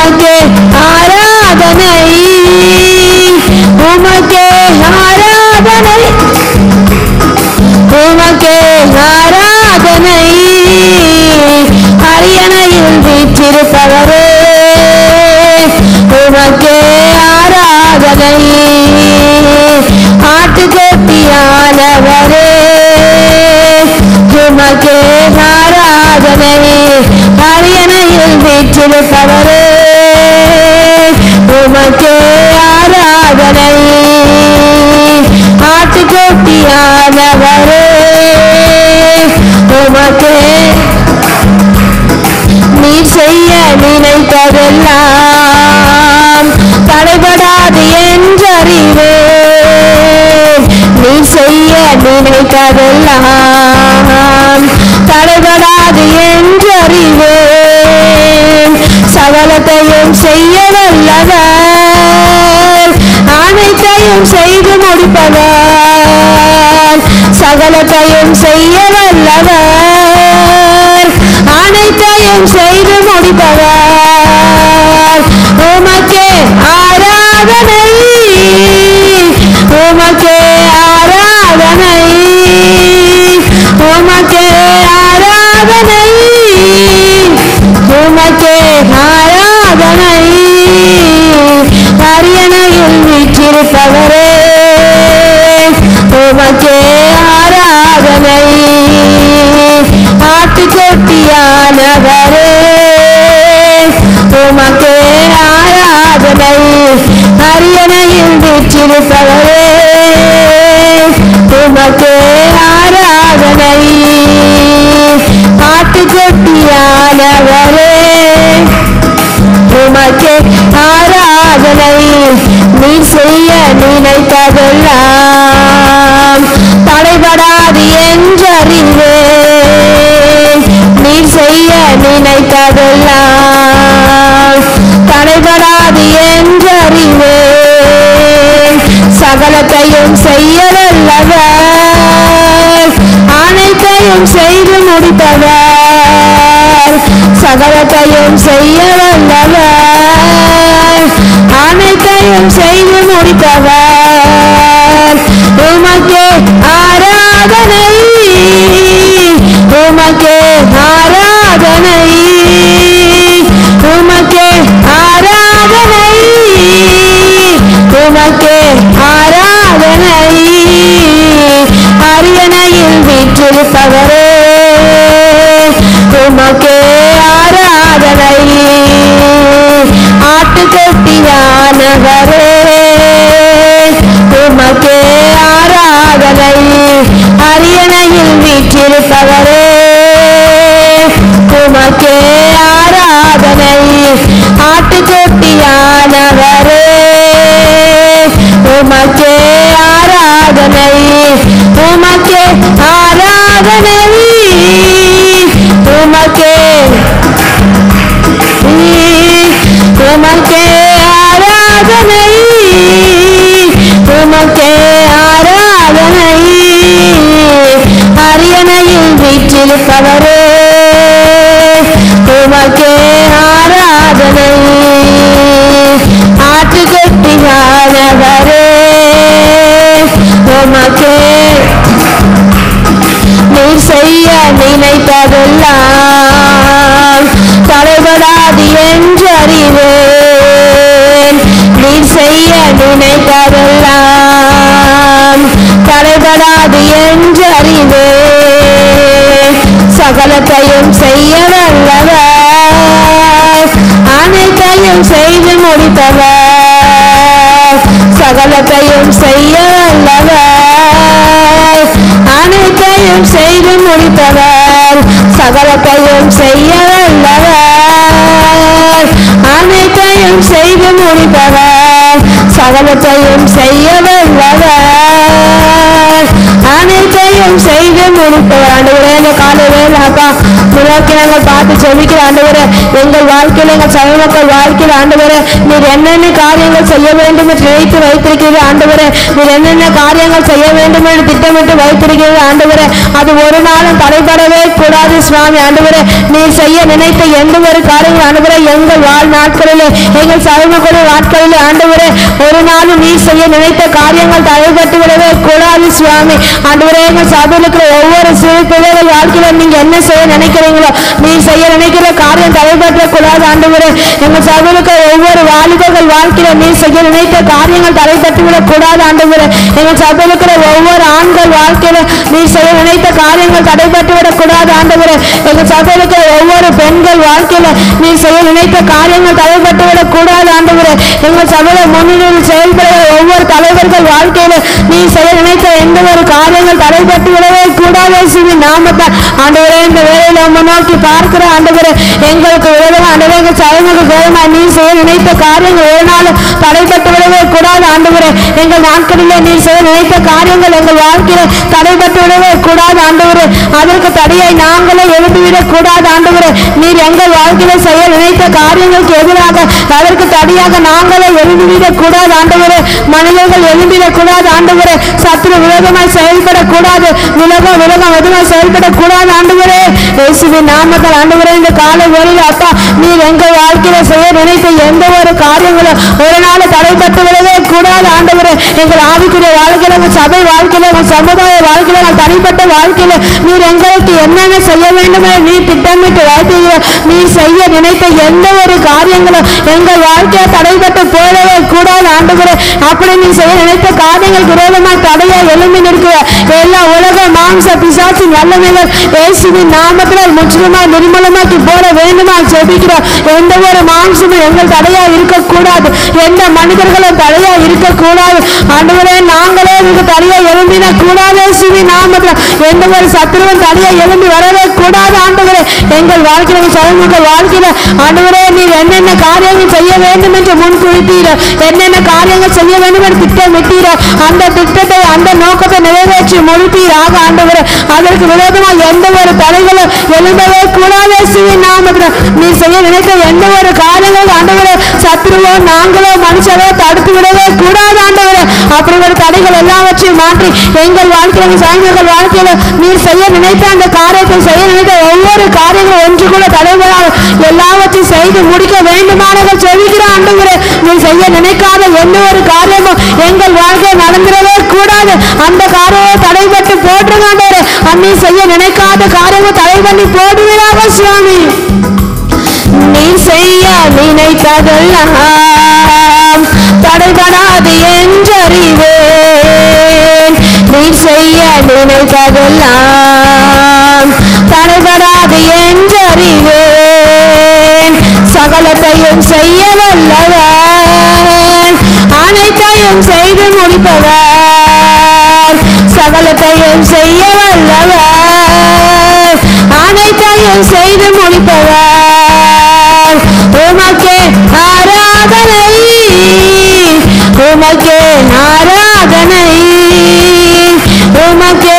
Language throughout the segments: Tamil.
உமக்கே ஆராதனை உமக்கே ஆராதனை உமக்கே ஆராதனை அரியணையில் வீற்றிருப்பவரே உமக்கே ஆராதனை ஆட்டுக்கொட்டியானவரே உமக்கே ஆராதனை அரியணையில் வீற்றிருப்பவரே உமக்கே ஆராதனை ஆட்டுக்கொட்டியானவரே உமக்கே நீ செய்ய நினைத்ததெல்லாம் தடைபடாது என்றறிவே நீ செய்ய நினைத்ததெல்லாம் தடைபடாது என்றறிவே சகலத்தையும் செய்ய வல்லவர் அனைத்தையும் செய்து முடிப்பவர் சகலத்தையும் செய்ய வல்லவர் அனைத்தையும் செய்து முடிப்பவர் உமக்கே ஆராதனை உமக்கே ஆராதனை உமக்கே ஆராதனை உமக்கே ஆராதனை அரியணையில் வீற்றிருப்பவரே உமக்கே ஆராதனை ஆட்டுக்கொட்டியானவரே உமக்கே ஆராதனை அரியணையில் வீற்றிருப்பவரே உமக்கே ஆராதனை ஆட்டுக்கொட்டியானவரே உமக்கே ஆராதனை நீ செய்ய நினைத்ததெல்லாம் தடைபடாது என்றறிவேன் நீ செய்ய நினைத்ததெல்லாம் தடைபடாது என்றறிவேன் சகலத்தையும் செய்ய வல்லவர் அனைத்தையும் செய்து முடிப்பவர் சகலத்தையும் செய்ய வல்லவர் அனைத்தையும் செய்து முடிப்பவர் உமக்கே ஆராதனை உமக்கே ஆராதனை உமக்கே ஆராதனை உமக்கே ஆராதனை அரியணையில் வீற்றிருப்பவரே உமக்கே ஆராதனை ஆட்டுக்கொட்டியானவரே உமக்கே ஆராதனை அரியணையில் வீற்றிருப்பவரே உமக்கே ஆராதனை ஆட்டுக்கொட்டியானவரே உமக்கே ஆராதனை உமக்கே ஆராதனை உமக்கே உமக்கே ஆராதனை உமக்கே ஆராதனை அரியணையில் வீற்றிருப்பவரே உமக்கே ஆராதனை ஆட்டுக்கொட்டியானவரே உமக்கே நீர் செய்ய நினைத்ததெல்லாம் தடைபடாது என்று அறிவேன் நீர் செய்ய நினைத்ததெல்லாம் தடைபடாது என்று அறிவேன் சகலத்தையும் செய்ய வல்லவர் அனைத்தையும் செய்து முடித்தவர் சகலத்தையும் செய்ய வல்லவர் அனைத்தையும் செய்து முடித்தவர் சகலத்தையும் செய்ய வல்லவர் அனைத்தையும் செய்து முடிப்பவர் சகலத்தையும் செய்ய வல்லவர் அனைத்தையும் செய்து முடிப்பவர் ஆண்டவரே இந்த காலையில் அப்பா நோக்கி நாங்கள் பார்த்து செபிக்கிற ஆண்டவரே எங்கள் வாழ்க்கையில எங்கள் சம மக்கள் வாழ்க்கையில் ஆண்டவரே நீர் என்னென்ன காரியங்கள் செய்ய வேண்டும் என்று நினைத்து வைத்திருக்கிறது ஆண்டவரே நீர் என்னென்ன காரியங்கள் செய்ய வேண்டும் என்று திட்டமிட்டு வைத்திருக்கிறது ஆண்டவரே அது ஒரு நாளும் தடைபடவே கூடாது சுவாமி ஆண்டவரே நீர் செய்ய நினைத்த எந்த ஒரு காரியங்கள் ஆண்டவரே எங்கள் வாழ் நாட்களிலே எங்கள் சமூக நாட்களிலே ஆண்டவரே ஒரு நாளும் நீர் செய்ய நினைத்த காரியங்கள் தடைபட்டு விடவே கூடாது சுவாமி ஆண்டவரே எங்கள் சபையில் இருக்கிற ஒவ்வொரு சிறு பிள்ளைகள் வாழ்க்கையில நீங்க என்ன செய்ய நினைக்கிறீங்களோ நீ செய்ய நினைக்கிற காரியம் தடைபற்ற கூடாது ஆண்டவரே எங்கள் சபையில் இருக்கிற ஒவ்வொரு வாலிபர்கள் வாழ்க்கையில நீ செய்ய நினைத்த காரியங்கள் தடைபட்டு விடக் கூடாது ஆண்டவரே எங்கள் சபையில் இருக்கிற ஒவ்வொரு ஆண்கள் வாழ்க்கையில நீ செய்ய நினைத்த காரியங்கள் தடைபட்டு விடக் கூடாது ஆண்டவரே எங்கள் சபையில் இருக்கிற ஒவ்வொரு பெண்கள் வாழ்க்கையில நீ செய்ய நினைத்த காரியங்கள் தடைபட்டு விடக் கூடாது ஆண்டவரே எங்கள் சபையில முன்னிலையில் செயல்படுகிற ஒவ்வொரு தலைவர்கள் வாழ்க்கையில நீ செய்ய நினைத்த எந்த ஒரு காரியங்கள் தடைபட்டு விடவே கூடாது சிவி நாமத்தான் ஆண்டவரே இந்த வேலையில உம்மை நோக்கி பார்க்கிற ஆண்டவரே எங்களுக்கு விரோதமா ஆண்டவரே எங்கள் சபைகளுக்கு விரோதமா நீ செய்ய நினைத்த காரியங்கள் ஒரு நாளும் தடைபட்டு விடவே கூடாது ஆண்டவரே எங்கள் நாட்களிலே நீ செய்ய நினைத்த காரியங்கள் எங்கள் வாழ்க்கையில தடைபட்டு விடவே கூடாது ஆண்டவரே அதற்கு தடையாய் நாங்களே எழுப்பிவிடக் கூடாது ஆண்டவரே நீர் எங்கள் வாழ்க்கையில செய்ய நினைத்த காரியங்களுக்கு எதிராக அதற்கு தடையாக நாங்களே எழுந்திவிடக் கூடாது ஆண்டவரே மனிதர்கள் எழுந்திடக் கூடாது ஆண்டவரே சத்துரு விரோதமாய் செயல்படக்கூடாது விலகம் விலகம் எதுவாய் செயல்படக்கூடாது ஆண்டவரே இயேசுவின் நாமத்தில் ஆண்டவரே இந்த காலை வேளையில் அப்பா நீர் எங்கள் வாழ்க்கையில செய்ய நினைத்த எந்த ஒரு காரியங்களும் ஒரு நாள் தடைப்பட்டு விடவே கூடாது ஆண்டவரே எங்கள் ஆவிக்குரிய வாழ்க்கையில எங்கள் சபை வாழ்க்கையில எங்கள் சமுதாய வாழ்க்கையில எங்கள் தனிப்பட்ட வாழ்க்கையில நீர் எங்களுக்கு என்னென்ன செய்ய வேண்டும் என நீ திட்டமிட்டு வாழ்க்கையில நீ செய்ய நினைத்த எந்த ஒரு காரியங்களும் எங்கள் வாழ்க்கையை தடைப்பட்டு போடவே கூடாது ஆண்டவரே அப்படி நீ செய்ய நினைத்த காரியங்கள் விரோதமாக தடையா எழும்பி நிற்கிற எல்லா உலக மாம்ச பிசாசின் வல்லமைகள் இயேசுவின் நாமத்தில் முற்றிலுமாய் நிர்மலமாக்கி போட வேண்டுமா ஜெபிக்கிறோம் எந்த ஒரு மாம்சமும் எங்கள் தடையா இருக்கக்கூடாது எந்த மனிதர்களும் தடையா இருக்கக்கூடாது ஆண்டவரே நாங்களே இதுக்கு தடையா எழும்பின கூடாது இயேசுவின் நாமத்தில் எந்த ஒரு சத்துருவும் தடையா எழும்பி வரவே கூடாது ஆண்டவரே எங்கள் வாழ்க்கையில சமூக வாழ்க்கையில ஆண்டவரே நீர் என்னென்ன காரியங்கள் செய்ய வேண்டும் என்று முன் குறித்தீர என்னென்ன காரியங்கள் செய்ய வேண்டும் என்று திட்டமிட்டீர அந்த திட்டத்தை அந்த நோக்கத்தை நிறைவேற்றி முடிப்பீராக ஆண்டவரே அதற்கு விரோதமாக எந்த ஒரு தடைகளும் எழும்பவே கூடாது இயேசுவின் நாமத்தில் நீ செய்ய நினைத்த எந்த ஒரு காரியங்களும் ஆண்டவரே சத்ருவோ நாங்களோ மனுஷரோ தடுத்து விடவே கூடாது ஆண்டவரே அப்படி ஒரு தடைகள் எல்லாவற்றையும் மாற்றி எங்கள் வாழ்க்கையில சாயங்கள் வாழ்க்கையில நீர் செய்ய நினைத்த அந்த காரியத்தை செய்ய நினைத்த ஒவ்வொரு காரியங்களும் ஒன்று கூட தடைபடாது எல்லாவற்றையும் செய்து முடிக்க வேண்டுமானவர் செவிக்கிற ஆண்டவரே நீ செய்ய நினைக்காத எந்த ஒரு காரியமும் எங்கள் வாழ்க்கையில் நடந்துடவே கூடாது அந்த காரியத்தை தடைபட்டு போட்டுருங்க ஆண்டவரே அன்னி செய்ய நினைக்காத காரியமும் தடை பண்ணி போடுவீராக சுவாமி நீ செய்ய நினைத்ததெல்லாம் தடைபடாது என்றறிவேன் நீ செய்ய நினைத்ததெல்லாம் தடைபடாது என்றறிவேன் சகலத்தையும் செய்ய வல்லவன் அனைத்தையும் செய்து முடிப்பவர் சகலத்தையும் செய்ய வல்லவர் அனைத்தையும் செய்து முடிப்பவர் உமக்கே ஆராதனை உமக்கே ஆராதனை உமக்கே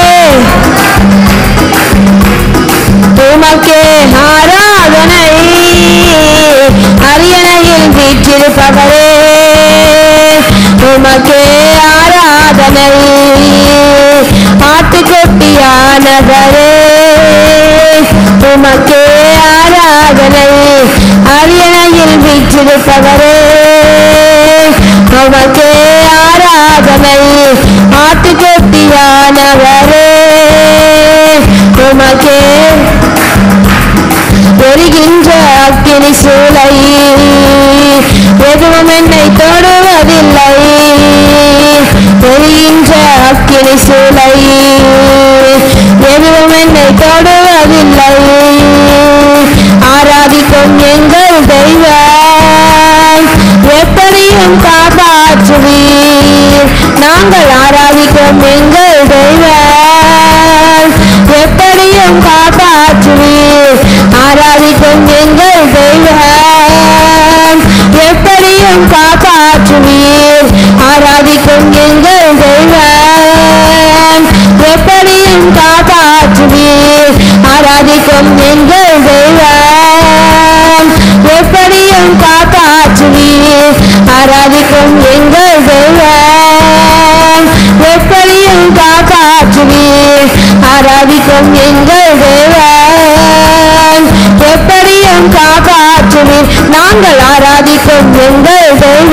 உமக்கே ஆராதனை அரியணையில் வீற்றிருப்பவரே உமக்கே ஆராதனை ஆட்டுக்குட்டியானவரே உமக்கே ஆராதனை அரியணையில் வீற்றிருப்பவரே உமக்கே ஆராதனை ஆட்டுக்குட்டியானவரே உமக்கே எரிகின்ற அக்கினி சூளை எதுவும் என்னை தொடுவதில்லை எரிகின்ற அக்கினி சூளை எதுவும் என்னை தொடுவதில்லை ஆராதிக்கும் எங்கள் தெய்வம் எப்படியும் காப்பாற்றுவீர் நாங்கள் ஆராதிக்கும் எங்கள் தெய்வம் எப்படியும் காப்பாற்றுவீர் ஆராதிக்கும் எங்கள் தெய்வம் எப்படியும் காப்பாற்றுவீர் ஆராதிக்கும் எங்கள் தெய்வம் எப்படியும் காப்பாற்றுவீர் ஆராதிக்கும் எங்கள் ஆராதிக்கும் எங்கள் தெய்வம் எப்படியும் காப்பாற்றுவீர் ஆராதிக்கும் எங்கள் தெய்வம் எப்படியும் காப்பாற்றுவீர் நாங்கள் ஆராதிக்கும் எங்கள்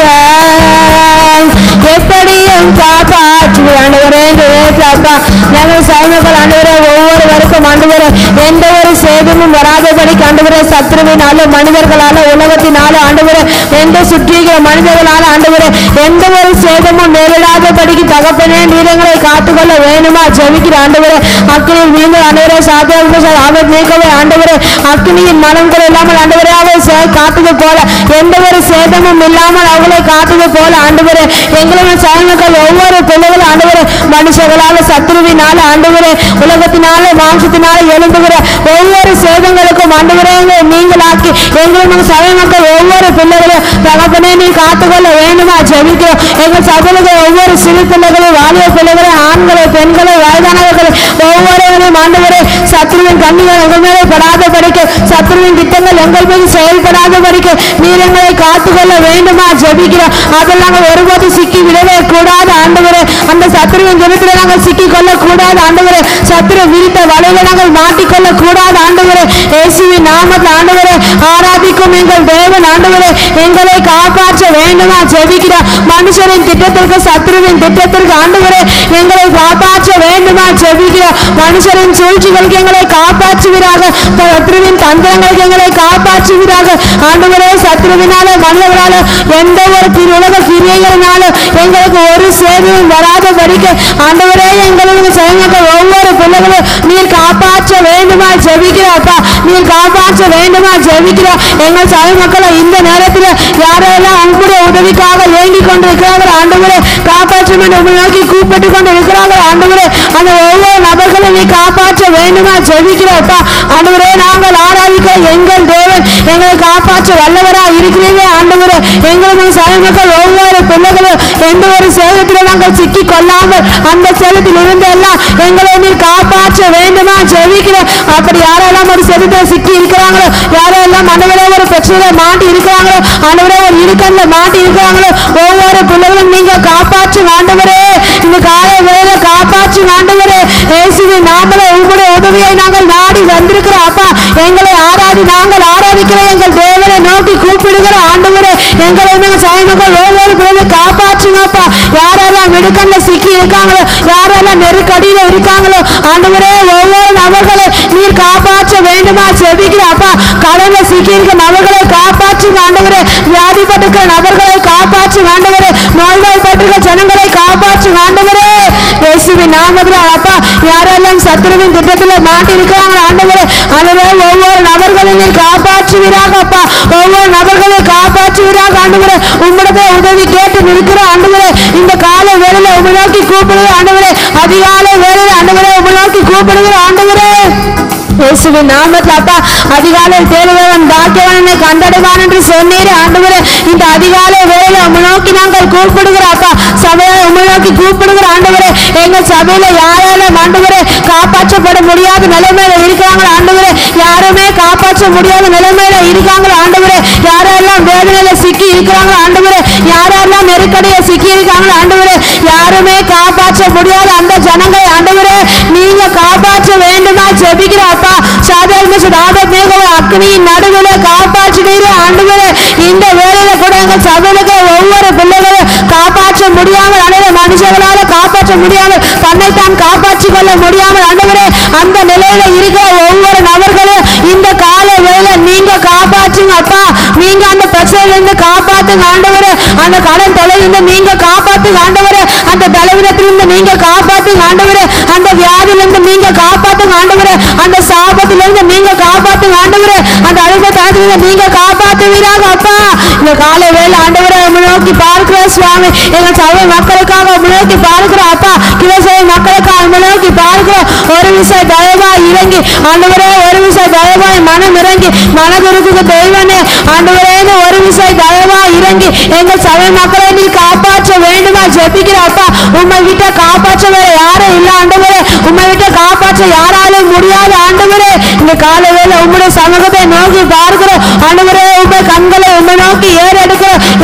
தெய்வம் எப்படியும் காப்பாற்றுவீர் ஆண்டவரே இந்த நேரத்தில் அப்பா நாங்கள் சைவங்கள் ஆண்டவரே ஒவ்வொருவருக்கும் ஆண்டவரே எந்த ஒரு சேதமும் வராதபடி ஆண்டவரே சத்ருவினால மனிதர்களால உலகத்தினால ஆண்டவரே எந்த சுற்றிகிற மனிதர்களால ஆண்டவரே எந்த ஒரு சேதமும் நேரிடாதபடிக்கு தகப்பனே நீரங்களை காத்துக்கொள்ள வேணுமா ஜெபிக்கிற ஆண்டவரே அக்கினியில் மீண்டு ஆண்டவரே சாத்தியம் அவர் நீக்கவே ஆண்டவரே அக்கினியின் மனங்கள் இல்லாமல் ஆண்டவரே அவர் சே- காத்தது போல எந்த ஒரு சேதமும் இல்லாமல் அவளை காத்தது போல ஆண்டவரே எங்களுடைய சைவங்கள் ஒவ்வொரு பிள்ளைகளும் ஆண்டவரே மனுஷர்களால சத்ருவினால ஆண்டவரே உலகத்தினால மாம்சத்தினால எழும்புகிற ஒவ்வொரு சேதங்களுக்கும் ஆண்டவரே எங்களை நீங்களாக்கி எங்களுடைய சபை மக்கள் ஒவ்வொரு பிள்ளைகளும் தகப்பனே நீ காத்துக்கொள்ள வேண்டுமா ஜெபிக்கிறோம் எங்கள் சபையில ஒவ்வொரு சிறு பிள்ளைகளும் வாலிய பிள்ளைகளை ஆண்களை பெண்களை வயதானவர்களை ஒவ்வொருவரையும் ஆண்டவரே சத்ருவின் கண்ணிகள் எங்கள் மேலே படாத படிக்க சத்ருவின் திட்டங்கள் எங்கள் மீது செயல்படாத படிக்க நீர் எங்களை காத்துக்கொள்ள வேண்டுமா ஜெபிக்கிறோம் அதில் நாங்கள் ஒருபோது சிக்கி விடவே கூடாது ஆண்டவரே அந்த சத்ருவின் தினத்தில் நாங்கள் சிக்கி கொள்ள கூடாது ஆண்டவரே சத்ரு விரித்த வலையில நாங்கள் மாட்டிக்கொள்ள கூடாது ஆண்டவரே இயேசுவின் நாமத்தில் ஆண்டவரே ஆராதிக்கும் எங்கள் தேவன் ஆண்டவரே எங்களை காப்பாற்ற வேண்டுமா ஜெபிக்கிறோம் மனுஷரின் திட்டத்திற்கு சத்ருவின் திட்டத்திற்கு ஆண்டவரே எங்களை காப்பாற்ற வேண்டுமா ஜெபிக்கிறோம் மனுஷரின் சூழ்ச்சிகளுக்கு எங்களை காப்பாற்றுவீராக சத்ருவின் தந்திரங்களுக்கு எங்களை காப்பாற்றுவீராக ஆண்டவரே சத்ருவினால மனிதர்களால எந்த ஒரு திரு உலக கிரியைகளினால எங்களுக்கு ஒரு சேவையும் வராத படிக்க ஆண்டவரே எங்களுக்கு செயல்கள் ஒவ்வொரு பிள்ளைகளும் நீர் காப்பாற்ற வேண்டுமா ஜெபிக்கிறோம் அப்பா நீர் காப்பாற்ற வேண்டுமா ஜெபிக்கிறோம் எங்கள் சபை மக்களை இந்த நேரத்தில் யாரெல்லாம் உங்களுடைய உதவிக்காக ஏங்கிக் கொண்டிருக்கிறார்கள் ஆண்டவரே காப்பாற்றும் என்று உங்களை நோக்கி கூப்பிட்டு கொண்டு இருக்கிறார்கள் ஆண்டவரே அந்த ஒவ்வொரு நபர்களும் நீ காப்பாற்ற வேண்டுமா ஜெபிக்கிறோம்ப்பா ஆண்டவரே நாங்கள் ஆராதிக்க எங்கள் தேவன் எங்களை காப்பாற்ற வல்லவரா இருக்கிறீங்க ஆண்டவரே எங்களுடைய சபை மக்கள் ஒவ்வொரு பிள்ளைகளும் எந்த ஒரு சேதத்திலும் நாங்கள் சிக்கி கொள்ளாமல் அந்த சேதத்தில் இருந்து எல்லாம் எங்களை நீ காப்பாற்ற வேண்டுமா ஜெபிக்கிறோம் அப்படி யாரெல்லாம் ஒரு சேதத்தில் சிக்கி இருக்கிறாங்களோ யாரெல்லாம் ஆண்டவரே ஒரு பிரச்சனையில மாட்டி இருக்கிறாங்களோ ஆண்டவரே ஒரு இடுக்கண்ல மாட்டி இருக்கிறாங்களோ ஒவ்வொரு பிள்ளைகளும் நீங்க காப்பாற்றும் ஆண்டவரே இந்த காலை வேலை காப்பாற்றும் ஆண்டவரே இயேசுவின் நாமளே உங்களுடைய உதவியை நாங்கள் நாடி வந்திருக்கிறோம் அப்பா எங்களை ஆராதி நாங்கள் ஆராதிக்கிற எங்கள் தேவனை நோக்கி கூப்பிடுகிற ஆண்டவரே எங்களை நாங்கள் சாயமக்கள் ஒவ்வொரு பிள்ளைகளும் காப்பாற்றுங்கப்பா யாரெல்லாம் நெருக்கல்ல சிக்கி இருக்காங்களோ யாரெல்லாம் நெருக்கடியில இருக்காங்களோ ஆண்டவரே ஒவ்வொரு நபர்களை நீர் காப்பாற்ற வேண்டுமா செபிக்கிற அப்பா கடல்ல சிக்கி இருக்க நபர்களை காப்பாற்றும் ஆண்டவரே வியாதிப்பட்டிருக்கிற நபர்களை காப்பாற்றும் ஆண்டவரே நோய்வாய்ப்பட்டிருக்கிற ஜனங்களை காப்பாற்றும் ஆண்டவரே இயேசுவின் நாமத்தில் அப்பா யாரெல்லாம் சத்துருவின் திட்டத்தில் மாட்டி இருக்கிறாங்க ஆண்டவரே ஆண்டவரே ஒவ்வொரு நபர்களையும் நீர் காப்பாற்றுவீராக அப்பா ஒவ்வொரு நபர்களையும் காப்பாற்றுவீராக ஆண்டவரே உம்மிடத்தை உதவி கேட்டு நிற்கிற ஆண்டவரே இந்த காலை வேளையில உங்களை நோக்கி கூப்பிடுகிற ஆண்டவரே அதிகாலை வேளையில ஆண்டவரே உங்களை நோக்கி கூப்பிடுகிற ஆண்டவரே இயேசுவின் நாமத்தில் அப்பா அதிகாலை தேடுகிறவன் பாக்கியவனை கண்டடைவான் என்று சொன்னீரே ஆண்டவரே இந்த அதிகாலை வேளையில உம்மை நோக்கி நாங்கள் கூப்பிடுகிற அப்பா சபையை உம்மை நோக்கி கூப்பிடுகிற ஆண்டவரே எங்க சபையில யாராலும் ஆண்டவரே காப்பாற்றப்பட முடியாத நிலைமையில இருக்காங்களோ ஆண்டவரே யாருமே காப்பாற்ற முடியாத நிலைமையில இருக்காங்களோ ஆண்டவரே யாரெல்லாம் வேதனையில சிக்கி இருக்கிறாங்களோ ஆண்டவரே யாரெல்லாம் நெருக்கடியில சிக்கி இருக்காங்களோ ஆண்டவரே யாருமே காப்பாற்ற முடியாத அந்த ஜனங்களை ஆண்டவரே நீங்க காப்பாற்ற வேண்டுமா ஜெபிக்கிற அப்பா சாதாரண ஆபத் மேகவ அக்னியின் நடுவில் காப்பாற்றினீரே ஆண்டவரே இந்த வேலையில கூட எங்கள் சபையிலுக்கு ஒவ்வொரு பிள்ளைகளும் காப்பாற்ற முடியாமல் அனைவரும் மனுஷர்களால காப்பாற்ற முடியாமல் தன்னைத்தான் காப்பாற்றிக் கொள்ள முடியாமல் ஆண்டவரே அந்த நிலையில இருக்கிற ஒவ்வொரு நபர்களும் இந்த கால வேலை நீங்க காப்பாற்றுங்க அப்பா நீங்க அந்த பிரச்சனையிலிருந்து காப்பாத்துங்க ஆண்டவரே அந்த கடன் தொலைவிலிருந்து நீங்க காப்பாத்துங்க ஆண்டவரே அந்த பலவீனத்திலிருந்து நீங்க காப்பாத்துங்க ஆண்டவரே அந்த வியாதியிலிருந்து நீங்க காப்பாத்துங்க ஆண்டவரே அந்த சாபத்திலிருந்து நீங்க காப்பாத்துங்க ஆண்டவரே அந்த அழுக தனத்திலிருந்து நீங்க காப்பாத்துவீராக அப்பா இந்த காலை வேலை ஆண்டவரே உம்மை நோக்கி பார்க்கிற சுவாமி எங்கள் சபை மக்களுக்காக உம்மை நோக்கி பார்க்கிற அப்பா கிவசை மக்களுக்காக உம்மை நோக்கி பார்க்கிற ஒரு விஷயம் தயவாய் இறங்கி ஆண்டவரே ஒரு விஷயம் தயவாய் மனம் இறங்கி மனதிற்கு தெய்வனே ஆண்டவரேன்னு ஒரு விஷயம் தயவாய் இறங்கி எங்கள் சபை மக்களை நீ காப்பாற்ற வேண்டுமா ஜெபிக்கிற அப்பா உம்மை விட்ட காப்பாற்ற வேற யாரும் இல்ல ஆண்டவரே உம்மை விட்ட காப்பாற்ற யாராலும் முடியாத ஆண்டவரே இந்த கால வேலை உம்முடைய சமூகத்தை நோக்கி பார்க்கிறோம் ஆண்டவரே உம்மை கண்களை உம்மை நோக்கி ஏறெடுக்கிறோம் எங்களுக்கு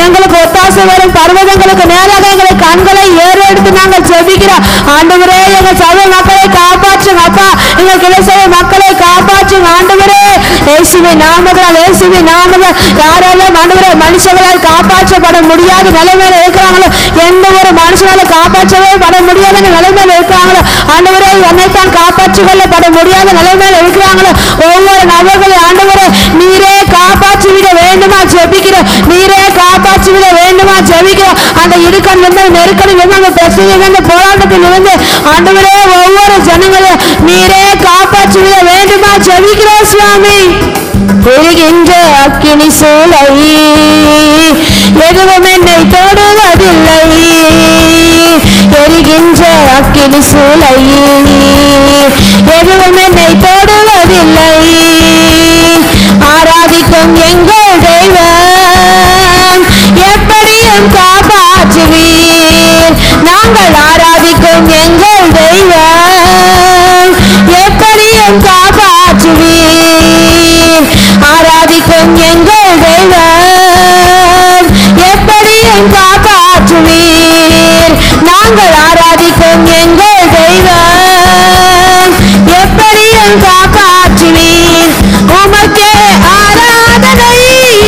ஒத்தாசை வரும் பர்வதங்களுக்கு நேராக எங்களை கண்களை ஏறெடுத்து நாங்கள் ஜெபிக்கிறோம் ஆண்டவரே எங்கள் சபை மக்களை காப்பாற்றுங்க அப்பா எங்கள் கிளை சபை மக்களை காப்பாற்றுங்க ஆண்டவரே இயேசுவை நாமதால் இயேசுவை நாமதால் யாரெல்லாம் ஆண்டவரே மனுஷங்களால் காப்பாற்றப்பட முடியாத நிலைமையில இருக்கிறாங்களோ எந்த ஒரு மனுஷனால காப்பாற்றவே பட முடியாத நிலைமையில இருக்கிறாங்களோ ஆண்டவரே என்னைத்தான் காப்பாற்றிக் கொள்ளப்பட முடியாத நிலைமையில இருக்கிறாங்களோ ஒவ்வொரு நபர்களை ஆண்டவரே நீரே காப்பாற்றி விட வேண்டுமா ஜெபிக்கிறோம் நீரே காப்பாற்றி விட வேண்டுமா ஜெபிக்கிறோம் அந்த இடுக்கம் இருந்து நெருக்கடி இருந்து அந்த பிரச்சனை இருந்து போராட்டத்தில் இருந்து ஆண்டவரே ஒவ்வொரு ஜனங்களையும் நீரே காப்பாற்றி விட வேண்டுமா ஜெபிக்கிறோம் சுவாமி எரிகின்ற அக்கினி சூளை எதுவும் என்னை தொடுவதில்லை எரிகின்ற அக்கினி சூளை எதுவும் என்னை தொடுவதில்லை ஆராதிக்கும் எங்கள் தெய்வம் எப்படியும் காப்பாற்றுவீர் நாங்கள் ஆராதிக்கும் எங்கள் தெய்வம் எப்படியும் காப்பாற்றுவீர் ஆராதிக்கும் எங்கள் தெய்வம் எப்படியும் காப்பாற்றுவீர் நாங்கள் ஆராதிக்கும் எங்கள் தெய்வம் எப்படியும் காப்பாற்றுவீர் உமக்கே ஆராதனை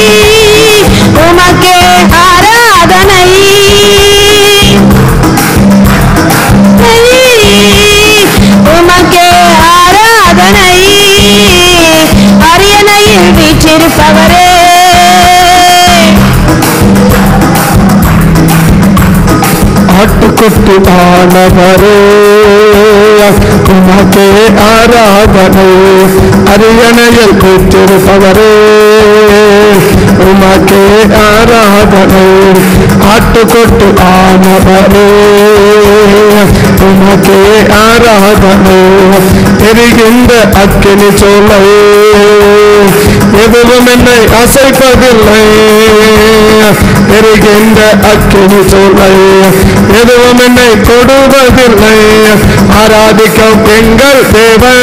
உமக்கே ஆராதனை உமக்கே ஆராதனை அரியணையில் வீற்றிருப்பவரே ஆட்டுக்குட்டி ஆனவரே உமக்கே ஆராதனை அரியணையில் பெற்றிருப்பவரே உமக்கே ஆராதனை ஆட்டுக்குட்டி ஆனவரே உமக்கே ஆராதனை எரிகின்ற அக்கினி சொல்லை எதுவும் என்னை அசைப்பதில்லை எரிகின்ற அக்கினி சொல்லை எதுவும் என்னை தொடுவதில்லை ஆராதிக்கும் எங்கள் தேவன்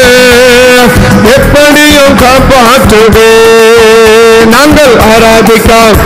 எப்படியும் காப்பாற்றுவே நாங்கள் ஆராதிக்கும்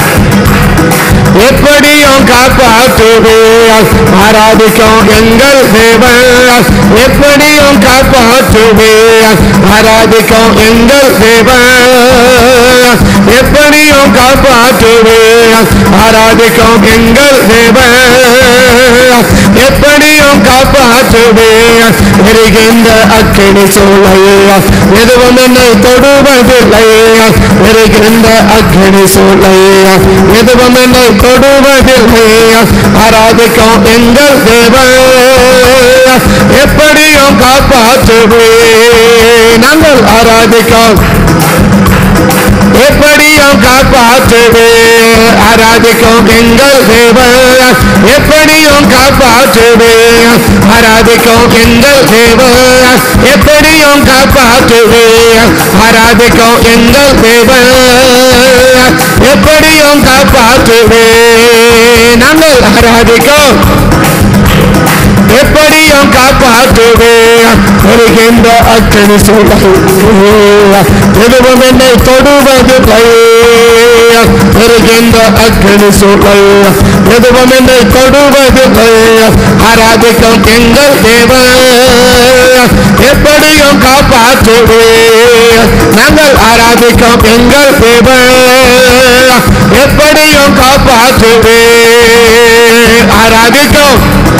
எப்படியும் காப்பாற்றுவே ஆராதிக்கும் எங்கள் தேவன் எப்படியும் காப்பாற்றுவே ஆராதிக்கும் எங்கள் தேவன் எப்படியும் காப்பாற்றுவே ஆராதிக்கும் எங்கள் தேவன் எப்படியும் காப்பாற்றுவே எரிகின்ற அக்கினி சூளையே எதுவும் என்னை தொடுவதில்லை எரிகின்ற அக்கினி சூளையே எதுவும் என்னை தொடுவதில்லை ஆராதிக்கும் எங்கள் தேவன் எப்படியும் காப்பாற்றுவே நாங்கள் ஆராதிக்கும் எப்படியும் காப்பாற்றுவே ஆராதிக்கும் எங்கள் தேவன் எப்படியும் காப்பாற்றுவே ஆராதிக்கும் எங்கள் தேவன் எப்படியும் காப்பாற்றுவே ஆராதிக்கும் எங்கள் தேவன் எப்படியும் காப்பாற்றுவே நாங்கள் ஆராதிக்கும் எப்படியும் காப்பாற்றுவே வருகின்ற அக்கணி சொல்லை எதுவும் என்னை தொடுவதில்லை வருகின்ற அக்கணி சொல்லை எதுவும் என்னை தொடுவதில்லை ஆராதிக்கும் எங்கள் தேவன் எப்படியும் காப்பாற்றுவே நாங்கள் ஆராதிக்கும் எங்கள் தேவன் எப்படியும் காப்பாற்றுவே ஆராதிக்கும்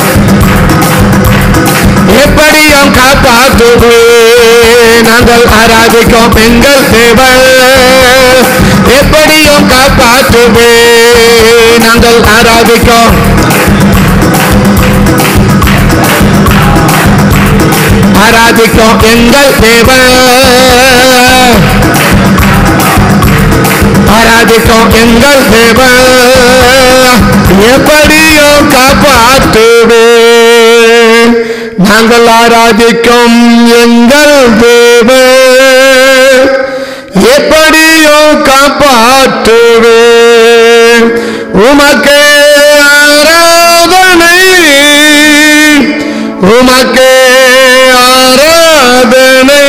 எப்படியும் காப்பாற்றுவே நாங்கள் ஆராதிக்கும் எங்கள் தேவன் எப்படியும் காப்பாற்றுவே நாங்கள் ஆராதிக்கும் ஆராதிக்கும் எங்கள் தேவன் ஆராதிக்கும் எங்கள் தேவன் எப்படியோ காப்பாற்றுவே நாங்கள் ஆராதிக்கும் எங்கள் தேவன் எப்படியோ காப்பாற்றுவே உமக்கே ஆராதனை உமக்கே ஆராதனை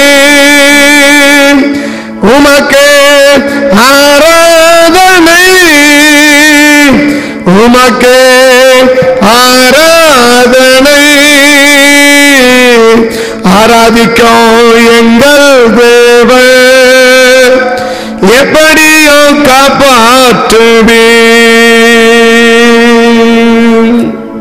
உமக்கே ஆராதனை உமக்கே ஆராதனை ஆராதிக்கும் எங்கள் தேவன் எப்படியோ காப்பாற்றுவீர்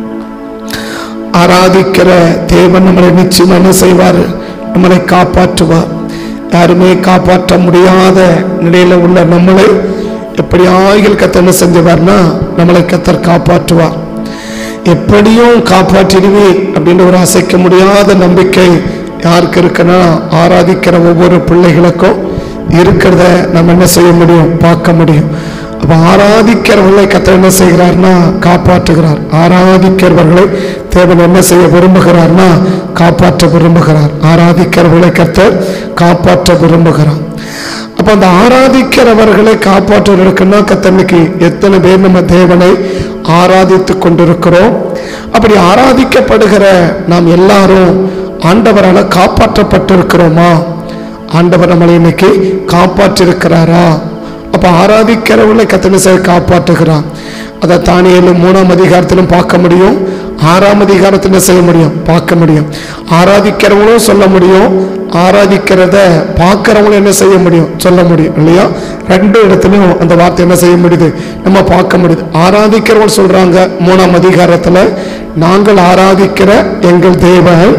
ஆராதிக்கிற தேவன் நம்மளை நிச்சயம் என்ன செய்வார் நம்மளை காப்பாற்றுவார் யாருமே காப்பாற்ற முடியாத நிலையில உள்ள நம்மளை எப்படி ஆகில் கத்த என்ன செஞ்சவார்னா நம்மளை கத்தர் காப்பாற்றுவார் எப்படியும் காப்பாற்றிடுவே அப்படின்ற ஒரு அசைக்க முடியாத நம்பிக்கை யாருக்கு இருக்குன்னா ஆராதிக்கிற ஒவ்வொரு பிள்ளைகளுக்கும் இருக்கிறத நம்ம என்ன செய்ய முடியும் பார்க்க முடியும் அப்ப ஆராதிக்கிறவர்களை கத்த என்ன செய்கிறார்னா காப்பாற்றுகிறார் ஆராதிக்கிறவர்களை தேவன் என்ன செய்ய விரும்புகிறார்னா காப்பாற்ற விரும்புகிறார் ஆராதிக்கிறவர்களை கத்தர் காப்பாற்ற விரும்புகிறார் அப்ப அந்த ஆராதிக்கிறவர்களை காப்பாற்றுவதற்குன்னா கத்தன்னைக்கு எத்தனை பேர் நம்ம தேவனை ஆராதித்து கொண்டிருக்கிறோம் அப்படி ஆராதிக்கப்படுகிற நாம் எல்லாரும் ஆண்டவரால் காப்பாற்றப்பட்டிருக்கிறோமா ஆண்டவர் நம்மளை இன்னைக்கு காப்பாற்றிருக்கிறாரா அப்ப ஆராதிக்கிறவர்களை கத்தனை செய்ய காப்பாற்றுகிறார் அதை தானியலும் மூணாம் அதிகாரத்திலும் பார்க்க முடியும் ஆறாம் அதிகாரத்தில் செய்ய முடியும் பார்க்க முடியும் ஆராதிக்கிறவங்களும் சொல்ல முடியும் ஆராதிக்கிறத பார்க்கிறவங்களும் என்ன செய்ய முடியும் சொல்ல முடியும் இல்லையா ரெண்டு இடத்துலையும் அந்த வார்த்தை என்ன செய்ய முடியுது நம்ம பார்க்க முடியுது ஆராதிக்கிறவங்க சொல்றாங்க மூணாம் அதிகாரத்துல நாங்கள் ஆராதிக்கிற எங்கள் தேவன்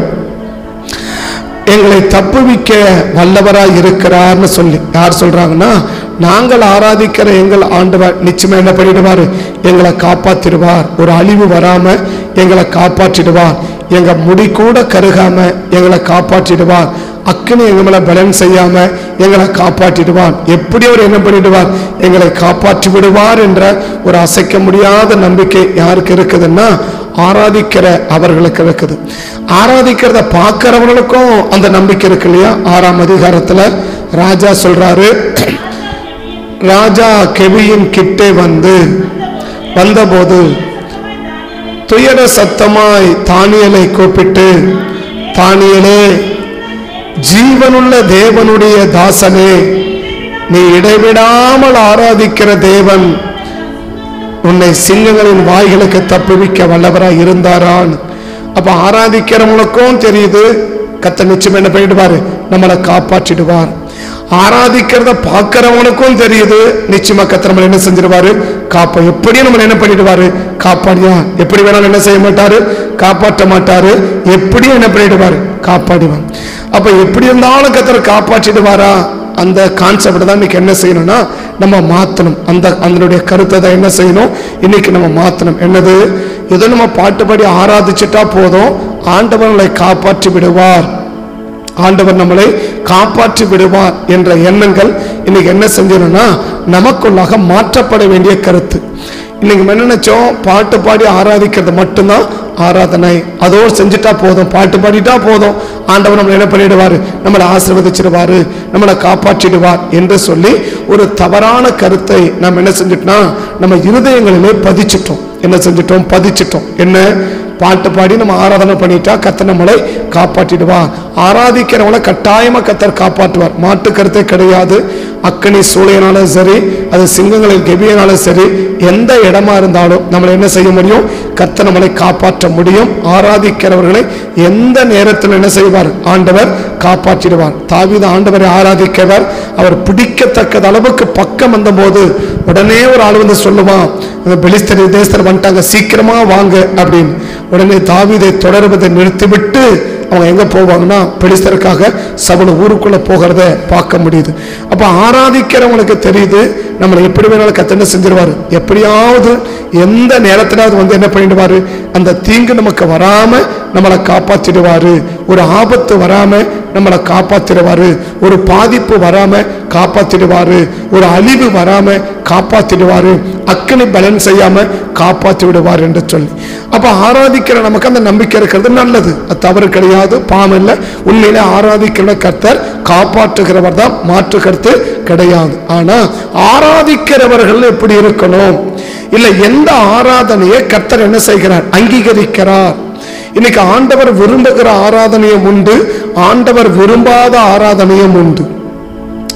எங்களை தப்புவிக்க வல்லவராய் இருக்கிறார்னு சொல்லி யார் சொல்றாங்கன்னா நாங்கள் ஆராதிக்கிற எங்கள் ஆண்டவர் நிச்சயமா என்ன பண்ணிடுவார் எங்களை காப்பாத்திடுவார் ஒரு அழிவு வராம எங்களை காப்பாற்றிடுவார் எங்க முடி கூட கருகாம எங்களை காப்பாற்றிடுவார் அக்கினி எங்க மேல பலன் செய்யாம எங்களை காப்பாற்றிடுவார் எப்படி அவர் என்ன பண்ணிடுவார் எங்களை காப்பாற்றி விடுவார் என்ற ஒரு அசைக்க முடியாத நம்பிக்கை யாருக்கு இருக்குதுன்னா ஆராதிக்கிற அவர்களுக்கு இருக்குது ஆராதிக்கிறத பார்க்கிறவங்களுக்கும் அந்த நம்பிக்கை இருக்கு இல்லையா ஆறாம் அதிகாரத்துல ராஜா சொல்றாரு ராஜா கெவியின் கிட்டே வந்து வந்தபோது துயர சத்தமாய் தானியலை கூப்பிட்டு தானியலே ஜீவனுள்ள தேவனுடைய தாசனே நீ இடைவிடாமல் ஆராதிக்கிற தேவன் உன்னை சிங்கங்களின் வாய்களுக்கு தப்புவிக்க வல்லவராய் இருந்தாரான் அப்ப ஆராதிக்கிறவங்களுக்கும் தெரியுது கத்த நிச்சயம் என்ன பண்ணிடுவாரு நம்மளை காப்பாற்றிடுவார் ஆராதிக்கிறத பார்க்கிறவனுக்கும் தெரியுது நிச்சயமா கத்த நம்மளை என்ன செஞ்சிருவாரு காப்பா எப்படியும் நம்மளை என்ன பண்ணிடுவாரு காப்பாடியா எப்படி வேணாலும் என்ன செய்ய மாட்டாரு காப்பாற்ற மாட்டாரு எப்படியும் என்ன பண்ணிடுவாரு காப்பாடுவான் அப்ப எப்படி இருந்தாலும் கத்தரை காப்பாற்றிடுவாரா அந்த கான்செப்ட் தான் இன்னைக்கு என்ன செய்யணும்னா நம்ம மாத்தணும் அந்த அதனுடைய கருத்தை தான் என்ன செய்யணும் இன்னைக்கு நம்ம மாத்தணும் என்னது ஏதோ நம்ம பாட்டு பாடி ஆராதிச்சுட்டா போதும் ஆண்டவர்களை காப்பாற்றி விடுவார் ஆண்டவர் நம்மளை காப்பாற்றி விடுவார் என்ற எண்ணங்கள் இன்னைக்கு என்ன செஞ்சிடணும்னா நமக்குள்ளாக மாற்றப்பட வேண்டிய கருத்து இன்னைக்கு நம்ம என்ன நினைச்சோம் பாட்டு பாடி ஆராதிக்கிறது மட்டும்தான் ஆராதனை அதோடு செஞ்சுட்டா போதும் பாட்டு பாடிட்டா போதும் ஆண்டவர் நம்மளை என்ன பண்ணிடுவாரு நம்மளை ஆசீர்வதிச்சிடுவாரு நம்மளை காப்பாற்றிடுவார் என்று சொல்லி ஒரு தவறான கருத்தை நம்ம என்ன செஞ்சிட்டோம்னா நம்ம இருதயங்களிலே பதிச்சிட்டோம் என்ன செஞ்சிட்டோம் பதிச்சிட்டோம் என்ன பாட்டு பாடி நம்ம ஆராதனை பண்ணிட்டா கத்தர் நம்மளை காப்பாற்றிடுவார் ஆராதிக்கிறவங்கள கட்டாயமா கத்தர் காப்பாற்றுவார் மாட்டு கருத்தே கிடையாது அக்கனி சூளையனாலும் சரி அது சிங்கங்களில் கெபியனாலும் சரி எந்த இடமா இருந்தாலும் நம்மளை என்ன செய்ய முடியும் கத்தர் நம்மளை காப்பாற்ற முடியும் ஆராதிக்கிறவர்களை எந்த நேரத்தில் என்ன செய்வார் ஆண்டவர் காப்பாற்றிடுவார் தாவீது ஆண்டவரை ஆராதிக்கவர் அவர் பிடிக்கத்தக்கத அளவுக்கு பக்கம் வந்தபோது உடனே ஒரு ஆள் வந்து சொல்லுவான் இந்த பெலிஸ்தர் தேசத்தில் வந்துட்டாங்க சீக்கிரமா வாங்க அப்படின்னு உடனே தாவீதை தொடர்வதை நிறுத்திவிட்டு அவங்க எங்க போவாங்கன்னா பெலிஸ்தருக்காக சபல ஊருக்குள்ள போகிறத பார்க்க முடியுது அப்ப ஆராதிக்கிறவங்களுக்கு தெரியுது நம்மளை எப்படி வேணாலும் கத்த என்ன செஞ்சிருவாரு எப்படியாவது எந்த நேரத்திலாவது வந்து என்ன பண்ணிடுவாரு அந்த தீங்கு நமக்கு வராம நம்மளை காப்பாத்திடுவாரு ஒரு ஆபத்து வராம நம்மளை காப்பாத்திடுவாரு ஒரு பாதிப்பு வராம காப்பாத்திடுவாரு ஒரு அழிவு வராம காப்பாத்திடுவாரு அக்கனி பலன் செய்யாம காப்பாத்தி விடுவார் என்று சொல்லி அப்ப ஆராதிக்கிற நமக்கு அந்த நம்பிக்கை இருக்கிறது நல்லது அது தவறு கிடையாது பாவம் இல்லை உண்மையிலே ஆராதிக்கிற கர்த்தர் காப்பாற்றுகிறவர் தான் மாற்று கருத்து கிடையாது ஆனா ஆராதிக்கிறவர்கள் எப்படி இருக்கணும் இல்ல எந்த ஆராதனையை கர்த்தர் என்ன செய்கிறார் அங்கீகரிக்கிறார் இன்னைக்கு ஆண்டவர் விரும்புகிற ஆராதனையும் உண்டு ஆண்டவர் விரும்பாத ஆராதனையும் உண்டு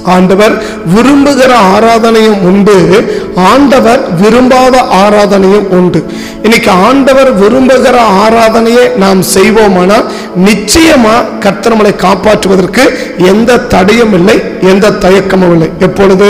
ஆண்டவர் விரும்புகிற ஆராதனையும் உண்டு ஆண்டவர் விரும்பாத ஆராதனையும் உண்டு இன்னைக்கு ஆண்டவர் விரும்புகிற ஆராதனையை நாம் செய்வோமானால் நிச்சயமா கர்த்தர் நம்மளை காப்பாற்றுவதற்கு எந்த தடையும் இல்லை எந்த தயக்கமும் இல்லை எப்பொழுது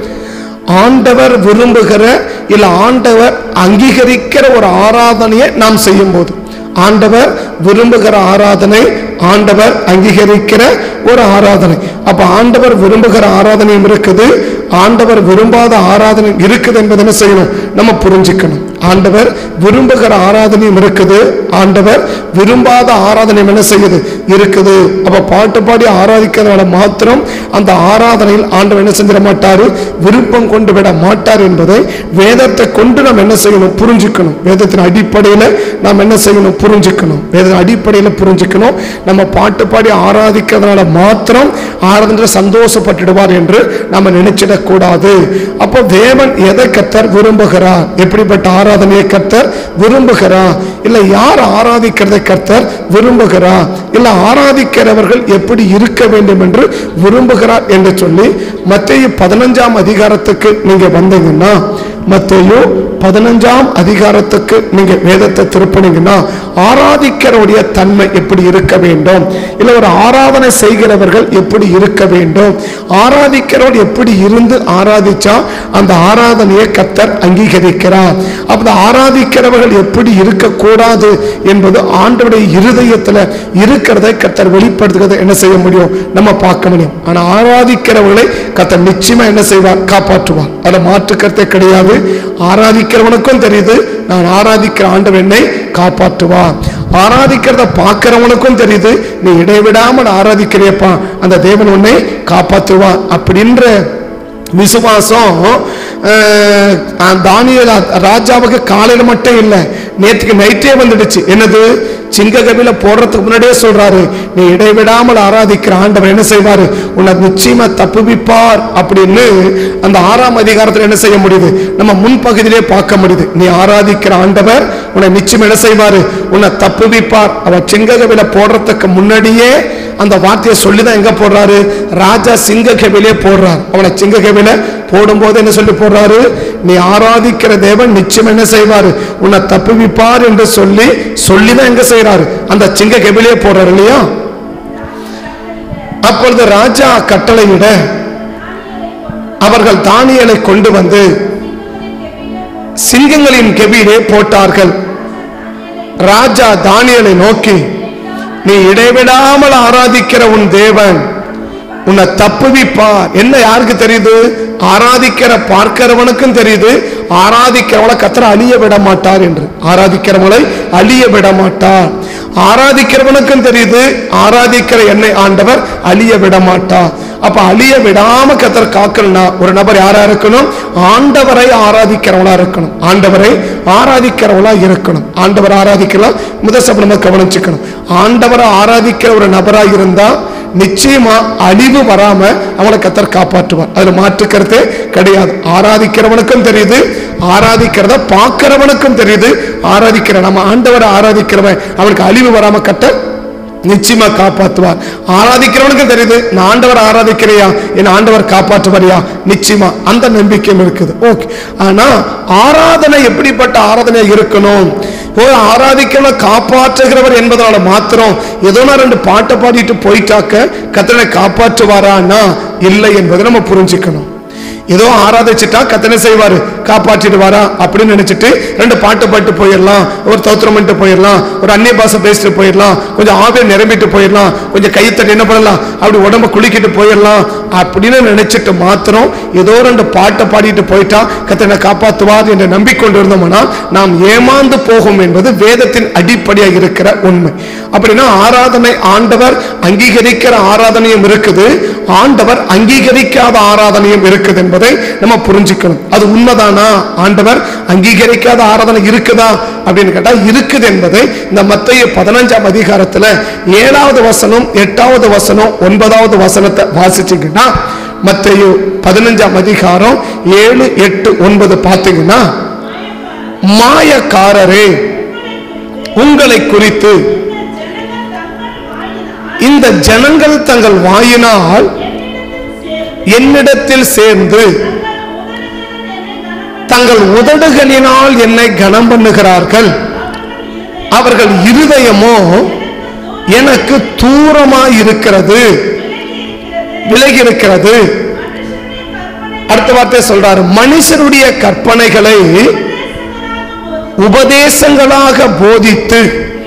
ஆண்டவர் விரும்புகிற இல்ல ஆண்டவர் அங்கீகரிக்கிற ஒரு ஆராதனையை நாம் செய்யும் போது ஆண்டவர் விரும்புகிற ஆராதனை ஆண்டவர் அங்கீகரிக்கிற ஒரு ஆராதனை அப்ப ஆண்டவர் விரும்புகிற ஆராதனையும் இருக்குது ஆண்டவர் விரும்பாத ஆராதனை இருக்குது என்பதை என்ன செய்யணும் நம்ம புரிஞ்சுக்கணும் ஆண்டவர் விரும்புகிற ஆராதனையும் இருக்குது ஆண்டவர் விரும்பாத ஆராதனையும் என்ன செய்யுது இருக்குது அப்ப பாட்டு பாடி ஆராதிக்கிறதுனால மாத்திரம் அந்த ஆராதனையில் ஆண்டவர் என்ன செஞ்சிட மாட்டாரு விருப்பம் கொண்டு விட மாட்டார் என்பதை வேதத்தை கொண்டு நாம் என்ன செய்யணும் புரிஞ்சுக்கணும் வேதத்தின் அடிப்படையில் நாம் என்ன செய்யணும் புரிஞ்சுக்கணும் வேதத்தின் அடிப்படையில் புரிஞ்சுக்கணும் நம்ம பாட்டு பாடி ஆராதிக்கிறதுனால மாத்திரம் ஆராதனை சந்தோஷப்பட்டுடுவார் என்று நம்ம நினைச்சிடக்கூடாது அப்போ தேவன் எதை கத்தர் விரும்புகிறார் எப்படிப்பட்ட ஆராதனையை கத்தர் விரும்புகிறார் இல்ல யார் ஆராதிக்கிறதை கர்த்தர் விரும்புகிறார் இல்ல ஆராதிக்கிறவர்கள் எப்படி இருக்க வேண்டும் என்று விரும்புகிறார் என்று சொல்லி மத்திய பதினஞ்சாம் அதிகாரத்துக்கு நீங்க வந்தீங்கன்னா மத்தேயு பதினஞ்சாம் அதிகாரத்துக்கு நீங்க வேதத்தை திருப்பினீங்கன்னா ஆராதிக்கிறவருடைய தன்மை எப்படி இருக்க வேண்டும் இல்ல ஒரு ஆராதனை செய்கிறவர்கள் எப்படி இருக்க வேண்டும் ஆராதிக்கிறவர் எப்படி இருந்து ஆராதிச்சா அந்த ஆராதனையை கத்தர் அங்கீகரிக்கிறார் அப்ப ஆராதிக்கிறவர்கள் எப்படி இருக்கக்கூடாது என்பது ஆண்டவருடைய இருதயத்துல இருக்கிறதை கத்தர் வெளிப்படுத்துகிறதை என்ன செய்ய முடியும் நம்ம பார்க்க முடியும் ஆனா ஆராதிக்கிறவர்களை கத்தர் நிச்சயமா என்ன செய்வார் காப்பாற்றுவார் அதுல மாற்று கருத்தே கிடையாது ஆராதிக்கிறவனுக்கும் தெரியுது நான் ஆராதிக்கிற ஆண்டவர் என்னை காப்பாற்றுவார் ஆராதிக்கிறத பார்க்கிறவனுக்கும் தெரியுது நீ இடைவிடாமல் ஆராதிக்கிறியப்பா அந்த தேவன் உன்னை காப்பாற்றுவார் அப்படின்ற விசுவாசம் அஹ், தானியேல் ராஜாவுக்கு காலையில மட்டும் இல்லை நேற்றுக்கு நைட்டே வந்துடுச்சு என்னது சிங்ககபில போடுறதுக்கு முன்னாடியே சொல்றாரு நீ இடைவிடாமல் ஆராதிக்கிற ஆண்டவர் என்ன செய்வாரு உன்னை நிச்சயமா தப்புவிப்பார் அப்படின்னு அந்த ஆறாம் அதிகாரத்தில் என்ன செய்ய முடியுது நம்ம முன்பகுதியிலே பார்க்க முடியுது நீ ஆராதிக்கிற ஆண்டவர் உன்னை நிச்சயம் என்ன செய்வாரு உன்னை தப்புவிப்பார் அவர் சிங்ககபில போடுறதுக்கு முன்னாடியே அந்த வார்த்தையை சொல்லி தான் எங்க போடுறாரு ராஜா சிங்ககபிலே போடுறார் அவனை சிங்ககபில போடும்போது என்ன சொல்லி போடுறாரு நீ ஆராதிக்கிற தேவன் நிச்சயம் என்ன செய்வாரு உன்னை தப்புவிப்பார் என்று சொல்லி சொல்லி தான் எங்க செய்றாரு அந்த சிங்க கெபிலே போடுறாரு இல்லையா அப்பொழுது ராஜா கட்டளையிட அவர்கள் தானியலை கொண்டு வந்து சிங்கங்களின் கெபிலே போட்டார்கள் ராஜா தானியலை நோக்கி நீ இடைவிடாமல் ஆராதிக்கிற உன் தேவன் உன்னை தப்புவிப்பார் என்ன யாருக்கு தெரியுது ஆராதிக்கிற பார்க்கிறவனுக்கும் தெரியுது ஆராதிக்கிறவளை கத்தரை அழிய விட மாட்டார் என்று ஆராதிக்கிறவளை அழிய விட மாட்டார் ஆராதிக்கிறவனுக்கும் தெரியுது ஆராதிக்கிற என்னை ஆண்டவர் அழிய விட மாட்டார் அப்ப அழிய விடாம கத்தர் காக்கணும்னா ஒரு நபர் யாரா இருக்கணும் ஆண்டவரை ஆராதிக்கிறவளா இருக்கணும் ஆண்டவரை ஆராதிக்கிறவளா இருக்கணும் ஆண்டவர் ஆராதிக்கலாம் முதல் சபை நம்ம கவனிச்சுக்கணும் ஆண்டவரை ஆராதிக்கிற ஒரு நபரா இருந்தா நிச்சயமா அழிவு வராம அவனை கத்தர் காப்பாற்றுவார் அதுல மாற்று கருத்தே கிடையாது ஆராதிக்கிறவனுக்கும் தெரியுது ஆராதிக்கிறத பார்க்கிறவனுக்கும் தெரியுது ஆராதிக்கிற நம்ம ஆண்டவரை ஆராதிக்கிறவன் அவனுக்கு அழிவு வராம கத்தர் நிச்சயமா காப்பாற்றுவார் ஆராதிக்கிறவனுக்கு தெரியுது நான் ஆண்டவர் ஆராதிக்கிறையா என் ஆண்டவர் காப்பாற்றுவாரியா நிச்சயமா அந்த நம்பிக்கையும் இருக்குது ஓகே ஆனா ஆராதனை எப்படிப்பட்ட ஆராதனை இருக்கணும் ஓ ஆராதிக்கிறவன் காப்பாற்றுகிறவர் என்பதனால மாத்திரம் ஏதோ நான் ரெண்டு பாட்டை பாடிட்டு போயிட்டாக்க கத்தனை காப்பாற்றுவாரான்னா இல்லை என்பதை நம்ம புரிஞ்சுக்கணும் ஏதோ ஆராதிச்சுட்டா கத்தனை செய்வாரு காப்பாற்றிடுவாரா அப்படின்னு நினைச்சிட்டு ரெண்டு பாட்டு பாட்டு போயிடலாம் ஒரு தோத்திரம் பண்ணிட்டு போயிடலாம் ஒரு அந்நிய பாஷை பேசிட்டு போயிடலாம் கொஞ்சம் ஆவியை நிரம்பிட்டு போயிடலாம் கொஞ்சம் கைத்தட்டி என்ன பண்ணலாம் அப்படி உடம்ப குளிக்கிட்டு போயிடலாம் அப்படின்னு நினைச்சிட்டு மாத்திரம் ஏதோ ரெண்டு பாட்டை பாடிட்டு போயிட்டா கத்தனை காப்பாற்றுவார் என்று நம்பிக்கொண்டு இருந்தோம்னா நாம் ஏமாந்து போகும் என்பது வேதத்தின் அடிப்படையாக இருக்கிற உண்மை அப்படின்னா ஆராதனை ஆண்டவர் அங்கீகரிக்கிற ஆராதனையும் இருக்குது ஆண்டவர் அங்கீகரிக்காத ஆராதனையும் இருக்குது என்பதை நம்ம புரிஞ்சுக்கணும் அது உண்மைதானா ஆண்டவர் அங்கீகரிக்காத ஆராதனை இருக்குதா அப்படின்னு கேட்டா இருக்குது என்பதை இந்த மத்திய பதினஞ்சாம் அதிகாரத்துல ஏழாவது வசனம் எட்டாவது வசனம் ஒன்பதாவது வசனத்தை வாசிச்சீங்கன்னா மத்திய பதினஞ்சாம் அதிகாரம் ஏழு எட்டு ஒன்பது பார்த்தீங்கன்னா மாயக்காரரே உங்களை குறித்து இந்த ஜனங்கள் தங்கள் வாயினால் என்னிடத்தில் சேர்ந்து தங்கள் உதடுகளினால் என்னை கனம் பண்ணுகிறார்கள் அவர்கள் இருதயமோ எனக்கு தூரமாய் இருக்கிறது விலகி இருக்கிறது அடுத்த வார்த்தை சொல்றாரு மனுஷருடைய கற்பனைகளை உபதேசங்களாக போதித்து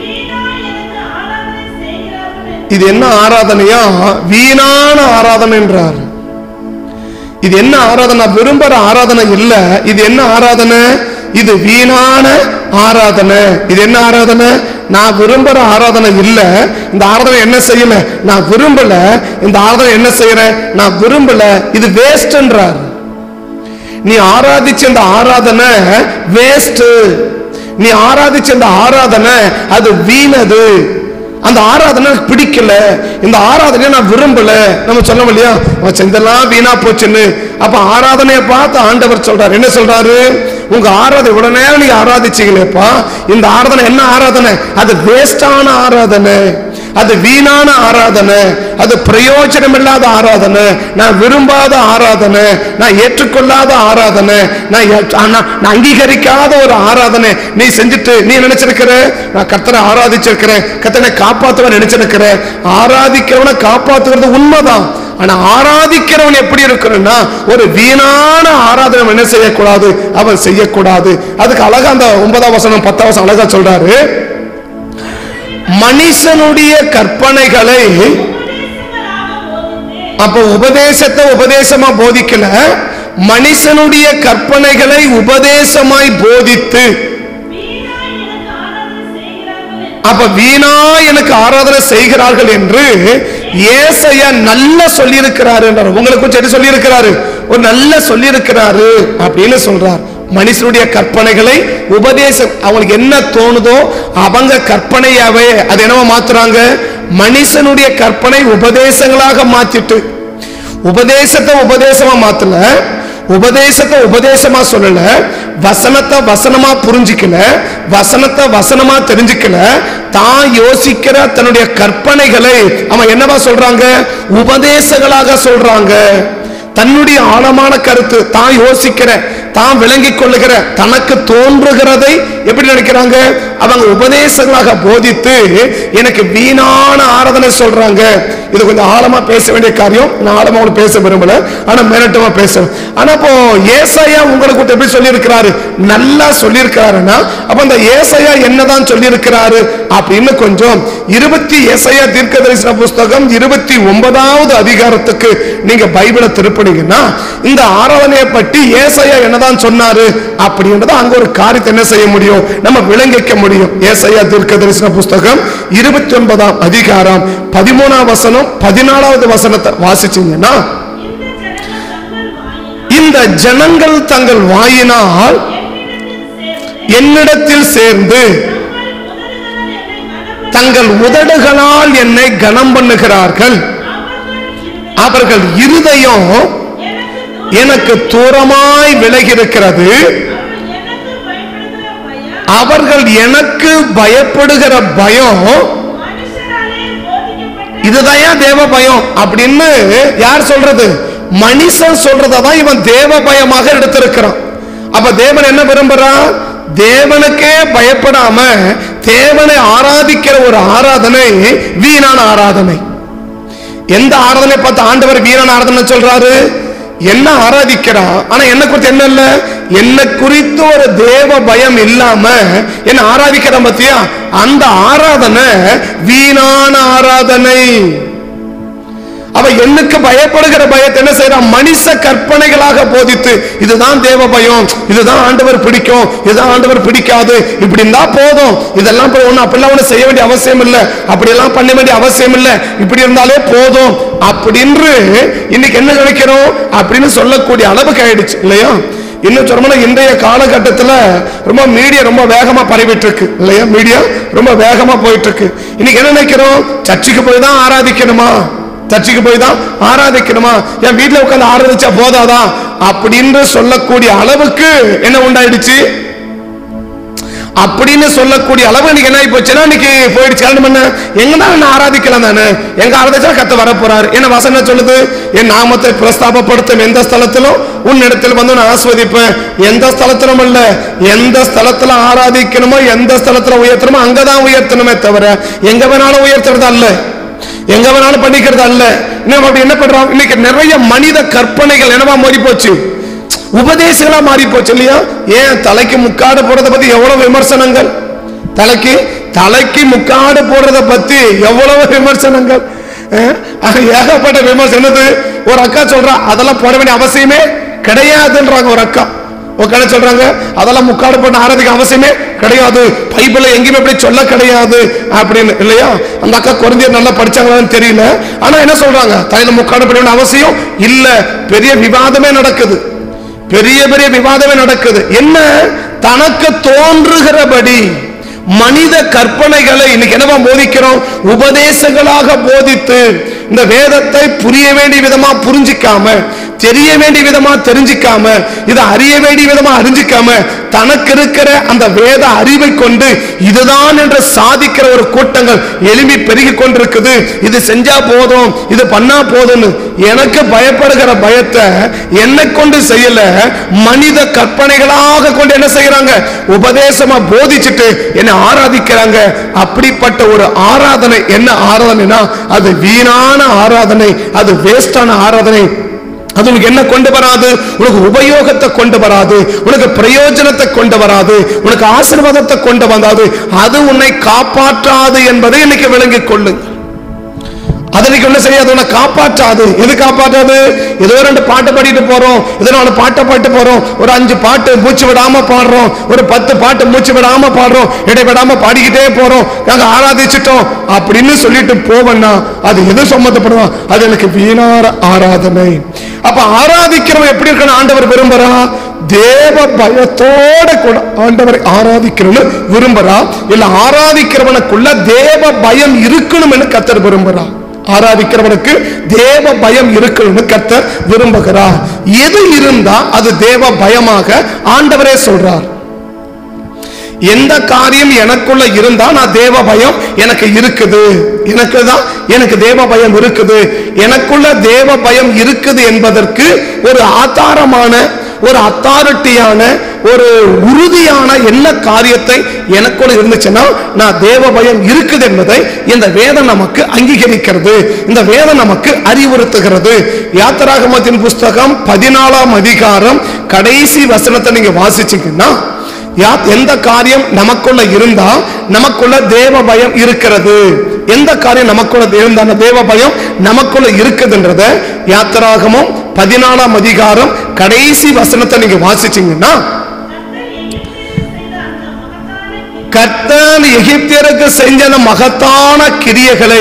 இது என்ன ஆராதனையா வீணான ஆராதனை என்றார் இது என்ன ஆராதனை நான் விரும்புற ஆராதனை இல்ல இது என்ன ஆராதனை இது வீணான ஆராதனை இது என்ன ஆராதனை நான் விரும்புற ஆராதனை இல்ல இந்த ஆராதனை என்ன செய்யல நான் விரும்பல இந்த ஆராதனை என்ன செய்யறேன் நான் விரும்பல இது வேஸ்ட்ன்றார் நீ ஆராதிச்ச இந்த ஆராதனை வேஸ்ட் நீ ஆராதிச்ச இந்த ஆராதனை அது வீணது அந்த ஆராதனை எனக்கு பிடிக்கல இந்த ஆராதனையை நான் விரும்பல நம்ம சொன்னோம் இல்லையா அவன் செஞ்செல்லாம் வீணா போச்சுன்னு அப்ப ஆராதனையை பார்த்து ஆண்டவர் சொல்றாரு என்ன சொல்றாரு உங்க ஆராதனை இவ்வளவு நேரம் நீங்க ஆராதிச்சீங்களேப்பா இந்த ஆராதனை என்ன ஆராதனை அது வேஸ்டான ஆராதனை அது வீணான ஆராதனை அது பிரயோஜனம் இல்லாத ஆராதனை நான் விரும்பாத ஆராதனை நான் ஏற்றுக்கொள்ளாத ஆராதனை நான் ஏற்று- ஆனா, நான் அங்கீகரிக்காத ஒரு ஆராதனை நீ செஞ்சுட்டு நீ நினைச்சிருக்கிற நான் கர்த்தரை ஆராதிச்சிருக்கிறேன் கர்த்தனை காப்பாத்துவ நினைச்சிருக்கிறேன் ஆராதிக்கிறவனை காப்பாத்துறது உண்மைதான் ஆனா ஆராதிக்கிறவன் எப்படி இருக்கணும்னா ஒரு வீணான ஆராதனை அவன் என்ன செய்யக்கூடாது அவன் செய்யக்கூடாது அதுக்கு அழகா அந்த ஒன்பதாம் வசனம் பத்தாம் வசனம் அழகா சொல்றாரு மனுஷனுடைய கற்பனைகளை அப்ப உபதேசத்தை உபதேசமா போதிக்கல மனுஷனுடைய கற்பனைகளை உபதேசமாய் போதித்து அப்ப வீணா எனக்கு ஆராதனை செய்கிறார்கள் என்று ஏசையா நல்ல சொல்லியிருக்கிறாரு என்றார். உங்களுக்கு கொஞ்சம் என்ன சொல்லியிருக்கிறாரு ஒரு நல்ல சொல்லியிருக்கிறாரு அப்படின்னு சொல்றார் மனுஷனுடைய கற்பனைகளை உபதேசம் அவங்களுக்கு என்ன தோணுதோ அவங்க கற்பனையாவே அது என்னவா மாத்துறாங்க மனுஷனுடைய கற்பனை உபதேசங்களாக மாத்திட்டு உபதேசத்தை உபதேசமா மாத்தல உபதேசத்தை உபதேசமா சொல்லல வசனத்தை வசனமா புரிஞ்சுக்கல வசனத்தை வசனமா தெரிஞ்சுக்கல தான் யோசிக்கிற தன்னுடைய கற்பனைகளை அவன் என்னவா சொல்றாங்க உபதேசங்களாக சொல்றாங்க தன்னுடைய ஆழமான கருத்து தான் யோசிக்கிற தான் விளங்கிக் கொள்ளுகிற தனக்கு தோன்றுகிறதை எப்படி நினைக்கிறாங்க அவங்க உபதேசங்களாக போதித்து எனக்கு வீணான ஆராதனை சொல்றாங்க இது கொஞ்சம் ஆழமா பேச வேண்டிய காரியம் நான் ஆழமா உங்களுக்கு பேச விரும்பல ஆனா மேலட்டமா பேசுறேன் ஆனா இப்போ ஏசாயா உங்களுக்கு கூட எப்படி சொல்லியிருக்கிறாரு நல்லா சொல்லியிருக்கிறாருன்னா அப்ப அந்த ஏசாயா என்னதான் சொல்லியிருக்கிறாரு அப்படின்னு கொஞ்சம் இருபத்தி ஏசாயா தீர்க்க தரிசன புஸ்தகம் இருபத்தி ஒன்பதாவது அதிகாரத்துக்கு நீங்க பைபிளை திருப்பினீங்கன்னா இந்த ஆராதனையை பற்றி ஏசாயா என்னதான் சொன்னாரு அப்படின்றத அங்க ஒரு காரியத்தை என்ன செய்ய முடியும் நம்ம விளங்கிக்க முடியும் ஏசாயா தீர்க்க தரிசன புஸ்தகம் இருபத்தி ஒன்பதாம் அதிகாரம் பதிமூணாம் வசனம் பதினாலாவது வசனத்தை வாசிச்சீங்கன்னா இந்த ஜனங்கள் தங்கள் வாயினால் என்னிடத்தில் சேர்ந்து தங்கள் உதடுகளால் என்னை கனம் பண்ணுகிறார்கள் அவர்கள் இருதயம் எனக்கு தூரமாய் விலகி இருக்கிறது அவர்கள் எனக்கு பயப்படுகிற பயம் இதுதான் தேவ பயம் அப்படின்னு யார் சொல்றது மனுஷன் சொல்றதை தான் இவன் தேவ பயமாக எடுத்திருக்கிறான் அப்ப தேவன் என்ன விரும்புறான் தேவனுக்கே பயப்படாம தேவனை ஆராதிக்கிற ஒரு ஆராதனை வீணான ஆராதனை எந்த ஆராதனை பார்த்து ஆண்டவர் வீரன் ஆராதனை சொல்றாரு என்ன ஆராதிக்கிறான் ஆனா என்ன குறித்து என்ன இல்ல என்ன குறித்து ஒரு தேவ பயம் இல்லாம என்ன ஆராதிக்கிறான் பத்தியா அந்த ஆராதனை வீணான ஆராதனை அவ என்னுக்கு பயப்படுகிற பயத்தை என்ன செய்யறான் மனுஷ கற்பனைகளாக போதித்து இதுதான் தேவ பயம் இதுதான் ஆண்டவர் பிடிக்கும் இதுதான் ஆண்டவர் பிடிக்காது இப்படி இருந்தா போதும் இதெல்லாம் போய் ஒண்ணு அப்படிலாம் ஒண்ணு செய்ய வேண்டிய அவசியம் இல்லை அப்படியெல்லாம் பண்ண வேண்டிய அவசியம் இல்லை இப்படி இருந்தாலே போதும் அப்படின்னு இன்னைக்கு என்ன நினைக்கிறோம் அப்படின்னு சொல்லக்கூடிய அளவுக்கு ஆயிடுச்சு இல்லையா இன்னும் சொல்லணும்னா இன்றைய காலகட்டத்தில் ரொம்ப மீடியா ரொம்ப வேகமா பரவிட்டு இருக்கு இல்லையா மீடியா ரொம்ப வேகமா போயிட்டு இருக்கு இன்னைக்கு என்ன நினைக்கிறோம் சர்ச்சுக்கு போய் தான் ஆராதிக்கணுமா சர்ச்சுக்கு போய் தான் ஆராதிக்கணுமா என் வீட்டுல உட்கார்ந்து ஆராதிச்சா போதாதா அப்படின்னு சொல்லக்கூடிய அளவுக்கு என்ன உண்டாயிடுச்சு அப்படின்னு சொல்லக்கூடிய அளவு இன்னைக்கு என்ன ஆகி போச்சுன்னா இன்னைக்கு போயிடுச்சு கல்யாணம் பண்ண எங்க தான் என்ன ஆராதிக்கலாம் தானே எங்க ஆராதிச்சா கத்த வர போறாரு என்ன வசனம் என்ன சொல்லுது என் நாமத்தை பிரஸ்தாபப்படுத்தும் எந்த ஸ்தலத்திலும் உன் இடத்தில் வந்து நான் ஆஸ்வதிப்பேன் எந்த ஸ்தலத்திலும் அல்ல எந்த ஸ்தலத்துல ஆராதிக்கணுமோ எந்த ஸ்தலத்துல உயர்த்தணுமோ அங்கதான் உயர்த்தணுமே தவிர எங்க வேணாலும் உயர்த்துறது அல்ல எங்க வேணாலும் பண்ணிக்கிறது அல்ல இன்னும் அப்படி என்ன பண்றோம் இன்னைக்கு நிறைய மனித கற்பனைகள் என்னவா மாறி போச்சு உபதேசங்களா மாறி போச்சு இல்லையா ஏன் தலைக்கு முக்காடு போறத பத்தி எவ்வளவு விமர்சனங்கள் தலைக்கு தலைக்கு முக்காடு போடுறத பத்தி எவ்வளவு விமர்சனங்கள் அஹ், ஆக ஏகப்பட்ட விமர்சனம் என்னது ஒரு அக்கா சொல்றா அதெல்லாம் போட வேண்டிய அவசியமே கிடையாதுன்றாங்க ஒரு அக்கா ஒரு கடை சொல்றாங்க அதெல்லாம் முக்காடு பண்ண ஆராதிக்க அவசியமே கிடையாது பைபிள்ல எங்கேயுமே அப்படி சொல்ல கிடையாது அப்படின்னு இல்லையா அந்த அக்கா குறைஞ்சர் நல்லா படிச்சாங்களான்னு தெரியல ஆனா என்ன சொல்றாங்க தலையில முக்காடு பண்ண வேண்டிய அவசியம் இல்ல பெரிய விவாதமே நடக்குது பெரிய பெரிய விவாதமே நடக்குது என்ன தனக்கு தோன்றுகிறபடி மனித கற்பனைகளை இன்னைக்கு என்னவா போதிக்கிறோம் உபதேசங்களாக போதித்து இந்த வேதத்தை புரிய வேண்டிய விதமா புரிஞ்சிக்காம தெரிய வேண்டிய விதமா தெரிஞ்சிக்காம இதை அறிய வேண்டிய விதமா அறிஞ்சிக்காம தனக்கு இருக்கிற அந்த வேத அறிவை கொண்டு இதுதான் என்று சாதிக்கிற ஒரு கூட்டங்கள் எழும்பி பெருகி கொண்டிருக்குது இது செஞ்சா போதும் இது பண்ணா போதும்னு எனக்கு பயப்படுகிற பயத்தை என்னை கொண்டு செய்யல மனித கற்பனைகளாக கொண்டு என்ன செய்யறாங்க உபதேசமா போதிச்சுட்டு என்ன ஆராதிக்கிறாங்க அப்படிப்பட்ட ஒரு ஆராதனை என்ன ஆராதனைனா அது வீணான ஆராதனை அது வேஸ்டான ஆராதனை அது உனக்கு என்ன கொண்டு வராது உனக்கு உபயோகத்தை கொண்டு வராது உனக்கு பிரயோஜனத்தை கொண்டு வராது உனக்கு ஆசீர்வாதத்தை கொண்டு வந்தாது அது உன்னை காப்பாற்றாது என்பதை இன்னைக்கு விளங்கிக் கொள்ளுங்கள் அதனைக்கு என்ன செய்யாது உன்னை காப்பாற்றாது எது காப்பாற்றாது ஏதோ ரெண்டு பாட்டு பாடிட்டு போறோம் ஏதோ நாலு பாட்டை பாட்டு போறோம் ஒரு அஞ்சு பாட்டு மூச்சு விடாம பாடுறோம் ஒரு பத்து பாட்டு மூச்சு விடாம பாடுறோம் இடைவிடாம பாடிக்கிட்டே போறோம் நாங்க ஆராதிச்சிட்டோம் அப்படின்னு சொல்லிட்டு போவன்னா அது எது சம்மந்தப்படுவோம் அது எனக்கு வீணார ஆராதனை அப்ப ஆராதிக்கிறவன் எப்படி இருக்கணும் ஆண்டவர் விரும்புறா தேவ பயத்தோட கூட ஆண்டவரை ஆராதிக்கணும்னு விரும்புறா இல்ல ஆராதிக்கிறவனுக்குள்ள தேவ பயம் இருக்கணும்னு கத்தர் விரும்புறா ஆராதிக்கிறவனுக்கு தேவ பயம் இருக்கணும்னு கத்தர் விரும்புகிறார் எது இருந்தா அது தேவ பயமாக ஆண்டவரே சொல்றார் எந்த காரியம் எனக்குள்ள இருந்தா நான் தேவ பயம் எனக்கு இருக்குது எனக்கு தான் எனக்கு தேவ பயம் இருக்குது எனக்குள்ள தேவ பயம் இருக்குது என்பதற்கு ஒரு ஆதாரமான ஒரு அத்தாரிட்டியான ஒரு உறுதியான என்ன காரியத்தை எனக்குள்ள இருந்துச்சுன்னா நான் தேவ பயம் இருக்குது என்பதை இந்த வேதம் நமக்கு அங்கீகரிக்கிறது இந்த வேதம் நமக்கு அறிவுறுத்துகிறது யாத்திராகமத்தின் புஸ்தகம் பதினாலாம் அதிகாரம் கடைசி வசனத்தை நீங்க வாசிச்சீங்கன்னா யா- எந்த காரியம் நமக்குள்ள இருந்தா நமக்குள்ள தேவ பயம் இருக்கிறது எந்த காரியம் நமக்குள்ள இருந்தா அந்த தேவ பயம் நமக்குள்ள இருக்குதுன்றத யாத்திராகமும் பதினாலாம் அதிகாரம் கடைசி வசனத்தை நீங்க வாசிச்சீங்கன்னா கர்த்தன் எகிப்தியருக்கு செஞ்ச அந்த மகத்தான கிரியைகளை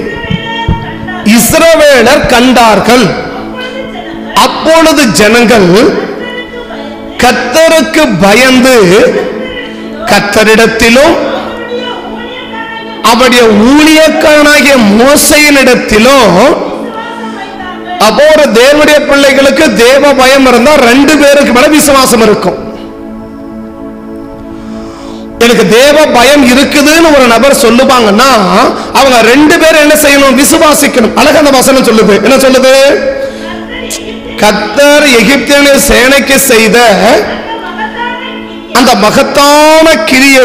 இஸ்ரவேலர் கண்டார்கள் அப்பொழுது ஜனங்கள் கர்த்தருக்கு பயந்து கர்த்தரிடத்திலும் அவருடைய ஊழியக்காரனாகிய மோசையினிடத்திலும் அப்போ ஒரு தேவனுடைய பிள்ளைகளுக்கு தேவ பயம் இருந்தா ரெண்டு பேருக்கு மேல விசுவாசம் இருக்கும் எனக்கு தேவ பயம் இருக்குதுன்னு ஒரு நபர் சொல்லுவாங்கன்னா அவங்க ரெண்டு பேரும் என்ன செய்யணும் விசுவாசிக்கணும் அழகா அந்த வசனம் சொல்லுது என்ன சொல்லுது கத்தர் எகிப்தியனை சேனைக்கு செய்த அந்த மகத்தான கிரியை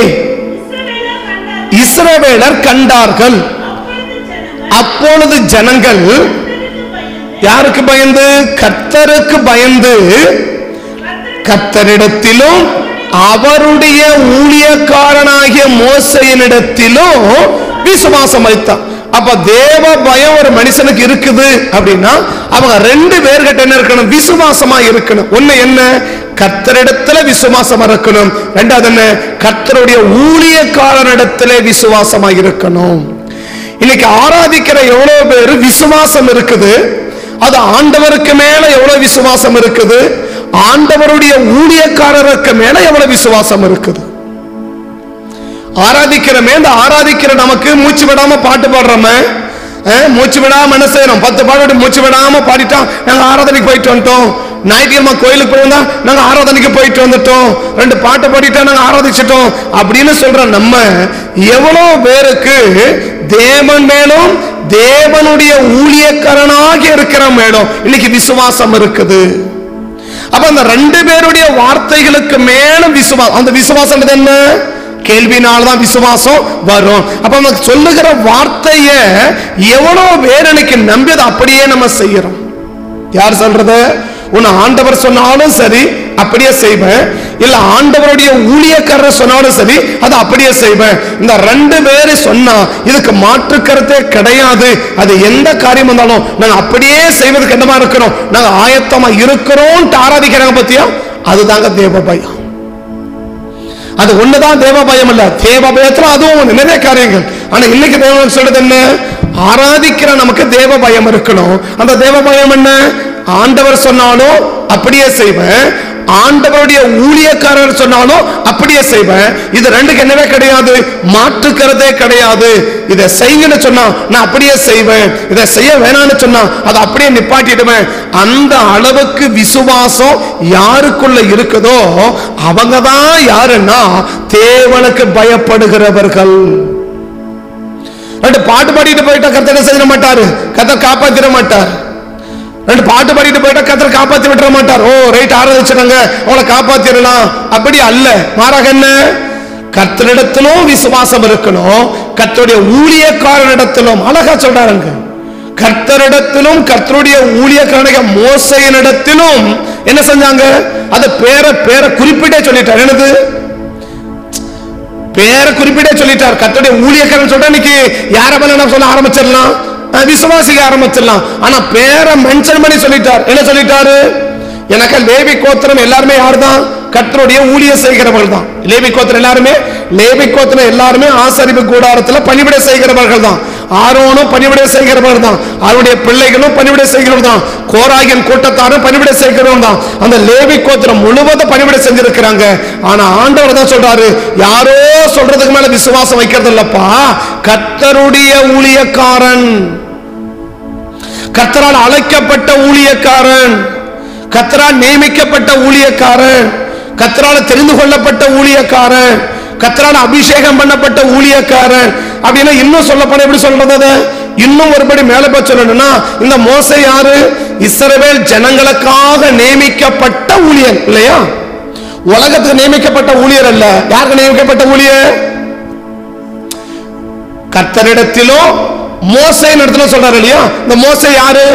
இஸ்ரவேலர் கண்டார்கள் அப்பொழுது ஜனங்கள் யாருக்கு பயந்து கர்த்தருக்கு பயந்து கர்த்தரிடத்திலும் அவருடைய ஊழியக்காரனாகிய மோசையினிடத்திலும் விசுவாசம் வைத்தான் அப்ப தேவ பயம் ஒரு மனுஷனுக்கு இருக்குது அப்படின்னா அவங்க ரெண்டு பேர்கிட்ட என்ன இருக்கணும் விசுவாசமா இருக்கணும் ஒண்ணு என்ன கர்த்தரிடத்துல விசுவாசமா இருக்கணும் ரெண்டாவது என்ன கர்த்தருடைய ஊழியக்காரனிடத்துல விசுவாசமா இருக்கணும் இன்னைக்கு ஆராதிக்கிற எவ்வளவு பேர் விசுவாசம் இருக்குது அது ஆண்டவருக்கு மேல எவ்வளவு விசுவாசம் இருக்குது ஆண்டவருடைய ஊழியக்காரருக்கு மேல எவ்வளவு விசுவாசம் இருக்குது ஆராதிக்கிறமே இந்த ஆராதிக்கிற நமக்கு மூச்சு விடாம பாட்டு பாடுறோமே அஹ், மூச்சு விடாம என்ன செய்யணும் பத்து பாட்டு மூச்சு விடாம பாடிட்டோம் நாங்க ஆராதனைக்கு போயிட்டு வந்துட்டோம் ஞாயிற்றுக்கிழமை கோயிலுக்கு போயிருந்தா நாங்க ஆராதனைக்கு போயிட்டு வந்துட்டோம் ரெண்டு பாட்டு பாடிட்டா நாங்க ஆராதிச்சிட்டோம் அப்படின்னு சொல்ற நம்ம எவ்வளவு பேருக்கு தேவன் மேலும் தேவனுடைய ஊழியக்காரனாக இருக்கிற மேலும் இன்னைக்கு விசுவாசம் இருக்குது அப்ப அந்த ரெண்டு பேருடைய வார்த்தைகளுக்கு மேலும் விசுவாசம் அந்த விசுவாசம் என்ன கேள்வினால தான் விசுவாசம் வரும் அப்ப நமக்கு சொல்லுகிற வார்த்தைய எவ்வளவு பேர் இன்னைக்கு நம்பி அதை அப்படியே நம்ம செய்யறோம் யார் சொல்றது உன்னை ஆண்டவர் சொன்னாலும் சரி அப்படியே செய்வேன் இல்ல ஆண்டவருடைய ஊழியக்காரர் சொன்னாலும் சரி அதை அப்படியே செய்வேன் இந்த ரெண்டு பேரு சொன்னா இதுக்கு மாற்று கருத்தே கிடையாது அது எந்த காரியம் வந்தாலும் நாங்க அப்படியே செய்வதுக்கு என்னமா இருக்கிறோம் நாங்க ஆயத்தமா இருக்கிறோம் ஆராதிக்கிறாங்க பத்தியா அதுதாங்க தேவ பயம் அது ஒண்ணுதான் தேவ பயம் இல்ல தேவ பயத்துல அதுவும் ஒண்ணு, நிறைய காரியங்கள் ஆனா இன்னைக்கு தேவன் சொல்றது என்ன ஆராதிக்கிற நமக்கு தேவ பயம் இருக்கணும் அந்த தேவ பயம் என்ன ஆண்டவர் சொன்னாலும் அப்படியே செய்வேன் ஆண்டவருடைய ஊழியக்காரர் சொன்னாலும் அப்படியே செய்வேன் இது ரெண்டுக்கு என்னவே கிடையாது மாற்றுக்கிறதே கிடையாது இதை செய்யுங்கன்னு சொன்னா நான் அப்படியே செய்வேன் இதை செய்ய வேணாம்னு சொன்னா அதை அப்படியே நிப்பாட்டிடுவேன் அந்த அளவுக்கு விசுவாசம் யாருக்குள்ள இருக்குதோ அவங்க தான் யாருன்னா தேவனுக்கு பயப்படுகிறவர்கள் ரெண்டு பாட்டு பாடிட்டு போயிட்டா கர்த்தர் என்ன செய்ய மாட்டாரு கர்த்தர் காப்பாத்திட மாட்டார் ரெண்டு பாட்டு பாடிட்டு போயிட்டா கர்த்தர் காப்பாத்தி விட்டுற மாட்டார் ஓ ரைட் ஆராதிச்சிடுங்க அவளை காப்பாத்திடலாம் அப்படி அல்ல மாறாக என்ன கர்த்தரிடத்திலும் விசுவாசம் இருக்கணும் கர்த்தருடைய ஊழியக்காரனிடத்திலும் அழகா சொல்றாருங்க கர்த்தரிடத்திலும் கர்த்தருடைய ஊழியக்காரனுடைய மோசையினிடத்திலும் என்ன செஞ்சாங்க அது பேர பேர குறிப்பிட்டே சொல்லிட்டார் என்னது பேரை குறிப்பிட்டே சொல்லிட்டார் கர்த்தருடைய ஊழியக்காரன் சொல்ற இன்னைக்கு யார வேணா சொல்ல ஆரம்பிச்சிடலாம் அஹ் விசுவாசிக்க ஆரம்பிச்சிடலாம் ஆனா பேரை மென்ஷன் பண்ணி சொல்லிட்டார் என்ன சொல்லிட்டாரு எனக்கு லேவி கோத்திரம் எல்லாருமே யார்தான் கர்த்தருடைய ஊழிய செய்கிறவர்கள் தான் லேவி கோத்திரம் எல்லாருமே லேவி கோத்திரம் எல்லாருமே ஆசரிப்பு கூடாரத்துல பணிவிடை செய்கிறவர்கள் தான் ஆரோனும் பணிவிடை செய்கிறவர்கள் தான் அவருடைய பிள்ளைகளும் பணிவிடை செய்கிறவர்கள் தான் கோராகின் கூட்டத்தாரும் பணிவிடை செய்கிறவர்கள் தான் அந்த லேவி கோத்திரம் முழுவதும் பணிவிடை செஞ்சிருக்கிறாங்க ஆனா ஆண்டவர் தான் சொல்றாரு யாரோ சொல்றதுக்கு மேல விசுவாசம் வைக்கிறது இல்லப்பா கர்த்தருடைய ஊழியக்காரன் கர்த்தரால் அழைக்கப்பட்ட ஊழியக்காரன் கர்த்தரால் நியமிக்கப்பட்ட ஊழியக்காரன் கர்த்தரால் தெரிந்து கொள்ளப்பட்ட ஊழியக்காரன் கர்த்தரால் அபிஷேகம் பண்ணப்பட்ட ஊழியக்காரன் அப்படின்னா இன்னும் சொல்லப்பட எப்படி சொல்றது அது? இன்னும் ஒருபடி மேல போய் சொல்லணும்னா இந்த மோசை யாரு இஸ்ரவேல் ஜனங்களுக்காக நியமிக்கப்பட்ட ஊழியர் இல்லையா உலகத்துக்கு நியமிக்கப்பட்ட ஊழியர் அல்ல யாருக்கு நியமிக்கப்பட்ட ஊழியர் கர்த்தரிடத்திலும் மோசை இடத்துல சொல்றாரு இல்லையா இந்த மோசை யாரு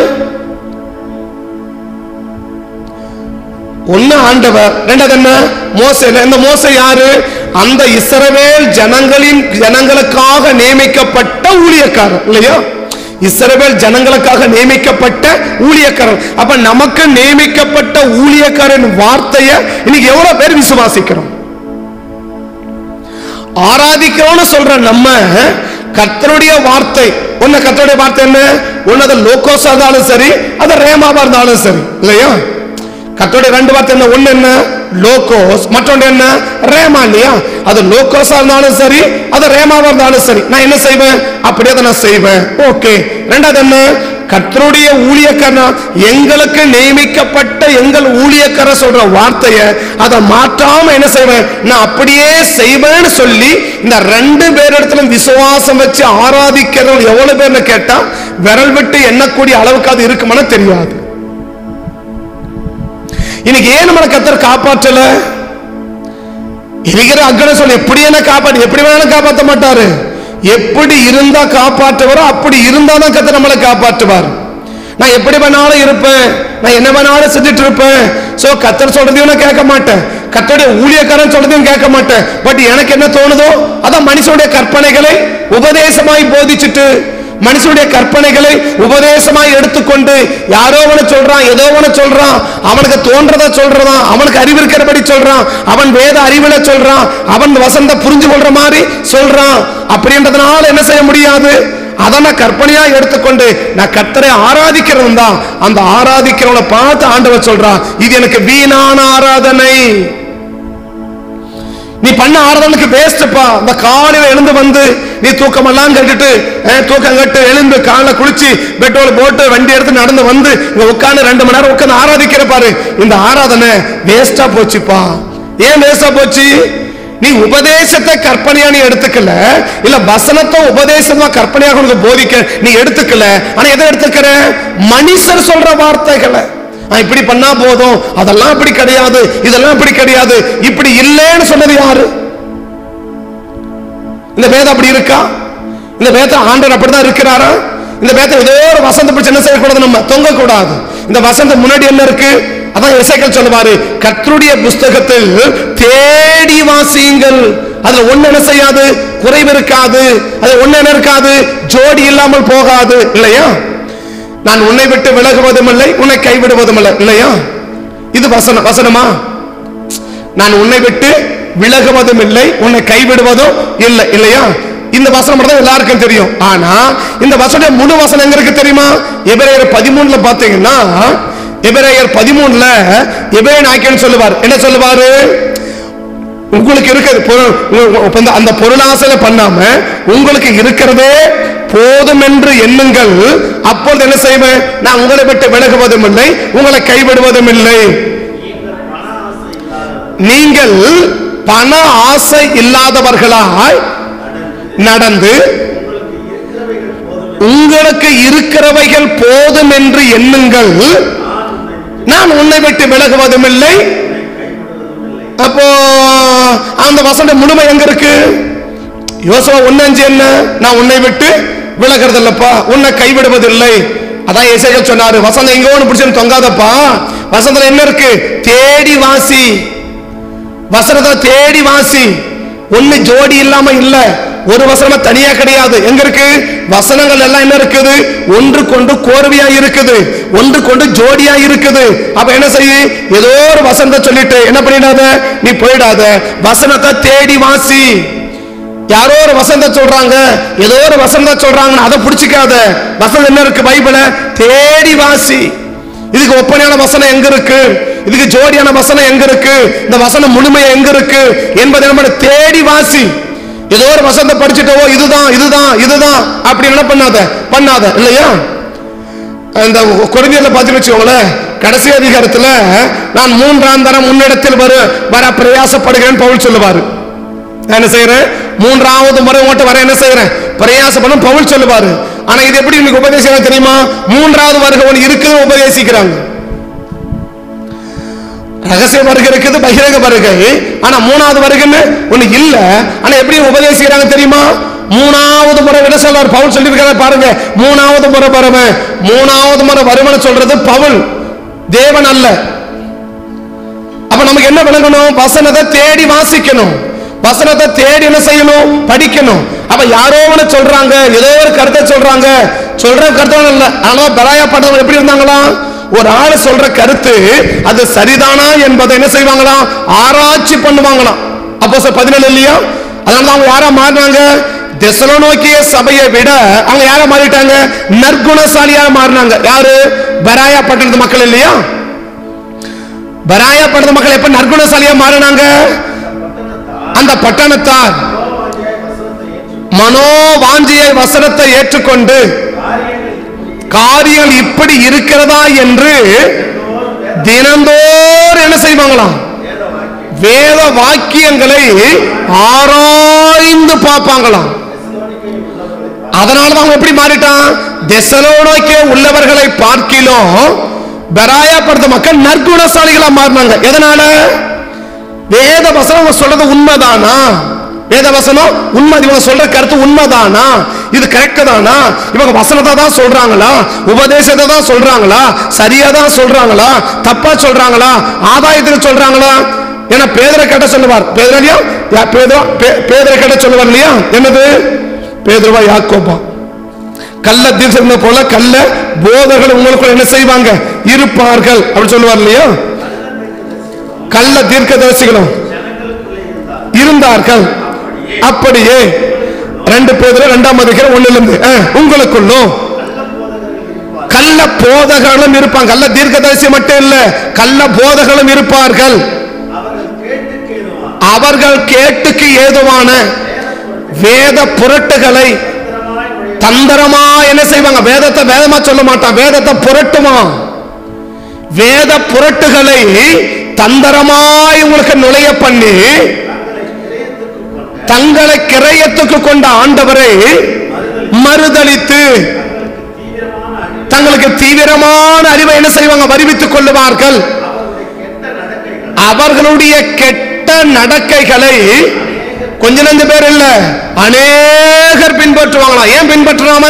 ஒண்ணு ஆண்டவர் ரெண்டாவது என்ன மோசை இந்த மோசை யாரு அந்த இஸ்ரவேல் ஜனங்களின் ஜனங்களுக்காக நியமிக்கப்பட்ட ஊழியக்காரர் இல்லையா இஸ்ரவேல் ஜனங்களுக்காக நியமிக்கப்பட்ட ஊழியக்காரர் அப்ப நமக்கு நியமிக்கப்பட்ட ஊழியக்காரன் வார்த்தையை இன்னைக்கு எவ்வளவு பேர் விசுவாசிக்கிறோம் ஆராதிக்கிறோம்னு சொல்ற நம்ம கர்த்தருடைய வார்த்தை ஒண்ணு கர்த்தருடைய வார்த்தை என்ன ஒண்ணு அது லோகோஸா இருந்தாலும் சரி அது ரேமாவா இருந்தாலும் சரி இல்லையா கர்த்தருடைய ரெண்டு வார்த்தை என்ன ஒண்ணு என்ன லோகோஸ் மற்றொன்று என்ன ரேமா இல்லையா அது லோகோஸா இருந்தாலும் சரி அது ரேமாவா இருந்தாலும் சரி நான் என்ன செய்வேன் அப்படியே அதை நான் செய்வேன் ஓகே ரெண்டாவது என்ன கர்த்தருடைய ஊழியக்காரனா எங்களுக்கு நியமிக்கப்பட்ட எங்கள் ஊழியக்கார சொல்ற வார்த்தையை அதை மாற்றாம என்ன செய்வேன் நான் அப்படியே செய்வேன்னு சொல்லி இந்த ரெண்டு பேரிடத்துல விசுவாசம் வச்சு ஆராதிக்கிறவங்க எவ்வளவு பேர்னு கேட்டா விரல் விட்டு எண்ணக்கூடிய அளவுக்கு அது இருக்குமான்னு தெரியாது இன்னைக்கு ஏன் நம்மளை கத்தர் காப்பாற்றல இருக்கிற அக்கறை சொல்லி எப்படி என்ன காப்பாற்று எப்படி வேணாலும் காப்பாற்ற மாட்டாரு எப்படி இருந்தா காப்பாற்றுவாரோ அப்படி இருந்தா தான் கத்தர் நம்மளை காப்பாற்றுவார் நான் எப்படி வேணாலும் இருப்பேன் நான் என்ன வேணாலும் செஞ்சுட்டு இருப்பேன் சோ கத்தர் சொல்றதையும் நான் கேட்க மாட்டேன் கத்தருடைய ஊழியக்காரன் சொல்றதையும் கேட்க மாட்டேன் பட் எனக்கு என்ன தோணுதோ அதான் மனுஷனுடைய கற்பனைகளை உபதேசமாய் போதிச்சுட்டு மனுஷனுடைய கற்பனைகளை உபதேசமாய் எடுத்துக்கொண்டு யாரோ ஒன்று சொல்றான் ஏதோ ஒன்று சொல்றான் அவனுக்கு தோன்றதா சொல்றான் அவனுக்கு அறிவு இருக்கிறபடி சொல்றான் அவன் வேத அறிவுல சொல்றான் அவன் வசந்த புரிஞ்சு கொள்ற மாதிரி சொல்றான் அப்படின்றதுனால என்ன செய்ய முடியாது அதை நான் கற்பனையா எடுத்துக்கொண்டு நான் கர்த்தரை ஆராதிக்கிறவன் தான் அந்த ஆராதிக்கிறவனை பார்த்து ஆண்டவர் சொல்றான் இது எனக்கு வீணான ஆராதனை நீ பண்ண ஆராதனைக்கு வேஸ்ட்ப்பா இந்த காலையில எழுந்து வந்து நீ தூக்கமெல்லாம் கட்டுட்டு அஹ், தூக்கம் கட்டு எழுந்து காலைல குளிச்சு பெட்ரோல் போட்டு வண்டி எடுத்து நடந்து வந்து இங்க உட்கார்ந்து ரெண்டு மணி நேரம் உட்கார்ந்து ஆராதிக்கிற பாரு இந்த ஆராதனை வேஸ்டா போச்சுப்பா ஏன் வேஸ்டா போச்சு நீ உபதேசத்தை கற்பனையா நீ எடுத்துக்கல இல்ல வசனத்தை உபதேசமா கற்பனையாக உனக்கு போதிக்க நீ எடுத்துக்கல ஆனா எதை எடுத்துக்கிற மனுஷர் சொல்ற வார்த்தைகளை ஆ, இப்படி பண்ணா போதும் அதெல்லாம் இப்படி கிடையாது இதெல்லாம் இப்படி கிடையாது இப்படி இல்லைன்னு சொன்னது யாரு இந்த வேதம் அப்படி இருக்கா இந்த வேதம் ஆண்டவர் அப்படிதான் இருக்கிறாரா இந்த வேதம் ஏதோ ஒரு வசந்த பிடிச்சு என்ன செய்யக்கூடாது நம்ம தொங்க கூடாது இந்த வசந்தம் முன்னாடி என்ன இருக்கு அதான் இசைகள் சொல்லுவாரு கர்த்தருடைய புஸ்தகத்தில் தேடி வாசியுங்கள் அதுல ஒண்ணு என்ன செய்யாது குறைவு இருக்காது அது ஒண்ணு என்ன இருக்காது ஜோடி இல்லாமல் போகாது இல்லையா நான் உன்னை விட்டு விலகுவதும் இல்லை உன்னை கைவிடுவதும் இல்லை இல்லையா இது வசனம் வசனமா நான் உன்னை விட்டு விலகுவதும் இல்லை உன்னை கைவிடுவதும் இல்லை இல்லையா இந்த வசனம் மட்டும் தான் எல்லாருக்கும் தெரியும் ஆனா இந்த வசனம் முழு வசனம் எங்க இருக்கு தெரியுமா எபிரேயர் பதிமூணுல பாத்தீங்கன்னா எபிரேயர் பதிமூணுல எபிரேயன் ஆக்கியன்னு சொல்லுவார் என்ன சொல்லுவாரு உங்களுக்கு இருக்கிறது பொருள் உங்க- உங்க- அந்த- அந்த பொருளாசனை பண்ணாம உங்களுக்கு இருக்கிறதே போதும் என்று எண்ணுங்கள் அப்பொழுது என்ன செய்வேன் நான் உங்களை விட்டு விலகுவதும் இல்லை உங்களை கைவிடுவதும் இல்லை நீங்கள் பண ஆசை இல்லாதவர்களாய் நடந்து உங்களுக்கு இருக்கிறவைகள் போதும் என்று எண்ணுங்கள் நான் உன்னை விட்டு விலகுவதும் இல்லை அப்போ அந்த வசன முழுமை எங்க இருக்கு யோசுவா ஒன்னு அஞ்சு என்ன நான் உன்னை விட்டு விலகிறது இல்லப்பா உன்னை கைவிடுவதில்லை அதான் இசைகள் சொன்னாரு வசந்தம் எங்க ஒன்று பிடிச்சு தொங்காதப்பா வசந்தம் என்ன இருக்கு தேடி வாசி வசனத்தை தேடி வாசி ஒண்ணு ஜோடி இல்லாம இல்ல ஒரு வசனமா தனியா கிடையாது எங்க இருக்கு வசனங்கள் எல்லாம் என்ன இருக்குது ஒன்று கொண்டு கோர்வையா இருக்குது ஒன்று கொண்டு ஜோடியா இருக்குது அப்ப என்ன செய்ய ஏதோ ஒரு வசனத்தை சொல்லிட்டு என்ன பண்ணிடாத நீ போயிடாத வசனத்தை தேடி வாசி யாரோ ஒரு வசனத்தை சொல்றாங்க ஏதோ ஒரு வசனத்தை சொல்றாங்கன்னு அதை பிடிச்சிக்காத வசனம் என்ன இருக்கு பைபிள தேடி வாசி இதுக்கு ஒப்பனையான வசனம் எங்க இருக்கு இதுக்கு ஜோடியான வசனம் எங்க இருக்கு இந்த வசனம் முழுமையா எங்க இருக்கு என்பதை நம்ம தேடி வாசி ஏதோ ஒரு வசனத்தை படிச்சுட்டோ இதுதான் இதுதான் இதுதான் அப்படி என்ன பண்ணாத பண்ணாத இல்லையா இந்த கொரிந்தியர்ல பாத்தீங்கன்னு வச்சுக்கோங்களேன் கடைசி அதிகாரத்துல நான் மூன்றாம் தரம் முன்னிடத்தில் வர வர பிரயாசப்படுகிறேன் பவுல் சொல்லுவாரு நான் என்ன செய்யறேன் மூன்றாவது முறை உங்கள்கிட்ட வர என்ன செய்யறேன் பிரயாசப்படும் பவுல் சொல்லுவாரு ஆனா இது எப்படி இன்னைக்கு உபதேசிக்கிறாங்க தெரியுமா மூன்றாவது வருகை ஒன்று இருக்குது உபதேசிக்கிறாங்க ரகசிய வருகை இருக்குது பகிரங்க வருகை ஆனா மூணாவது வருகைன்னு ஒண்ணு இல்ல ஆனா எப்படி உபதேசிக்கிறாங்க தெரியுமா மூணாவது முறை விட சொல்றார் பவுல் சொல்லியிருக்காரு பாருங்க மூணாவது முறை வருவன் மூணாவது முறை வருவன் சொல்றது பவுல் தேவன் அல்ல அப்ப நமக்கு என்ன விளங்கணும் வசனத்தை தேடி வாசிக்கணும் வசனத்தை தேடி என்ன செய்யணும் படிக்கணும் அப்ப யாரோ ஒண்ணு சொல்றாங்க ஏதோ ஒரு கருத்தை சொல்றாங்க சொல்ற கருத்து இல்ல ஆனா பலாயப்பட்டவங்க எப்படி இருந்தாங்களாம் ஒரு ஆள் சொல்ற கருத்து அது சரிதானா என்பதை என்ன செய்வாங்களாம் ஆராய்ச்சி பண்ணுவாங்களாம் அப்போ சார் பதினேழு இல்லையா அதனால தான் அவங்க யாரா மாறினாங்க தெசலோனோக்கிய சபையை விட அவங்க யாரா மாறிட்டாங்க நற்குணசாலியா மாறினாங்க யாரு பராயா பட்டணத்து மக்கள் இல்லையா பராயா பட்டண மக்கள் எப்ப நற்குணசாலியா மாறினாங்க அந்த பட்டணத்தார் மனோவாஞ்சியை வசனத்தை ஏற்றுக்கொண்டு காரியங்கள் இப்படி இருக்கிறதா என்று தினந்தோறும் என்ன செய்வாங்களாம் வேத வாக்கியங்களை ஆராய்ந்து பார்ப்பாங்களாம் அதனாலதான் அவன் எப்படி மாறிட்டான் தெசலோனோக்கே உள்ளவர்களை பார்க்கிலும் பெராயப்படுத்த மக்கள் நற்குணசாலிகளா மாறினாங்க எதனால வேத வசனம் அவங்க சொல்றது உண்மைதானா வேத வசனம் உண்மை இவங்க சொல்ற கருத்து உண்மைதானா இது கரெக்ட் தானா இவங்க வசனத்தை தான் சொல்றாங்களா உபதேசத்தை தான் சொல்றாங்களா சரியா தான் சொல்றாங்களா தப்பா சொல்றாங்களா ஆதாயத்தில் சொல்றாங்களா ஏன்னா பேதரை கேட்ட சொல்லுவார் பேதரையா பேதரா பேதரை கேட்ட சொல்லுவார் இல்லையா என்னது பேதருவா யாக்கோபா கள்ள தீர்க்க போல கள்ள போதர்கள் உங்களுக்குள்ள என்ன செய்வாங்க இருப்பார்கள் அப்படின்னு சொல்லுவார் இல்லையா கள்ள தீர்க்கதரிசிகளும் இருந்தார்கள் அப்படியே ரெண்டு பேர் இரண்டாம் அதிகாரம் ஒண்ணுல இருந்து அஹ், உங்களுக்குள்ளும் கள்ள போதகர்களும் இருப்பாங்க கள்ள தீர்க்கதரிசி மட்டும் இல்ல கள்ள போதகர்களும் இருப்பார்கள் அவர்கள் கேட்டுக்கு ஏதுவான வேத புரட்டுகளை தந்திரமா என்ன செய்வாங்க வேதத்தை வேதமா சொல்ல மாட்டான் வேதத்தை புரட்டுமா வேத புரட்டுகளை தந்திரமாய் உங்களுக்கு நுழைய பண்ணி தங்களை கிரயத்துக்கு கொண்ட ஆண்டவரை மறுதலித்து தங்களுக்கு தீவிரமான அறிவை என்ன செய்வாங்க வருவித்துக் கொள்ளுவார்கள் அவர்களுடைய கெட்ட நடக்கைகளை கொஞ்ச நஞ்சு பேர் இல்ல அநேகர் பின்பற்றுவாங்களா ஏன் பின்பற்றாம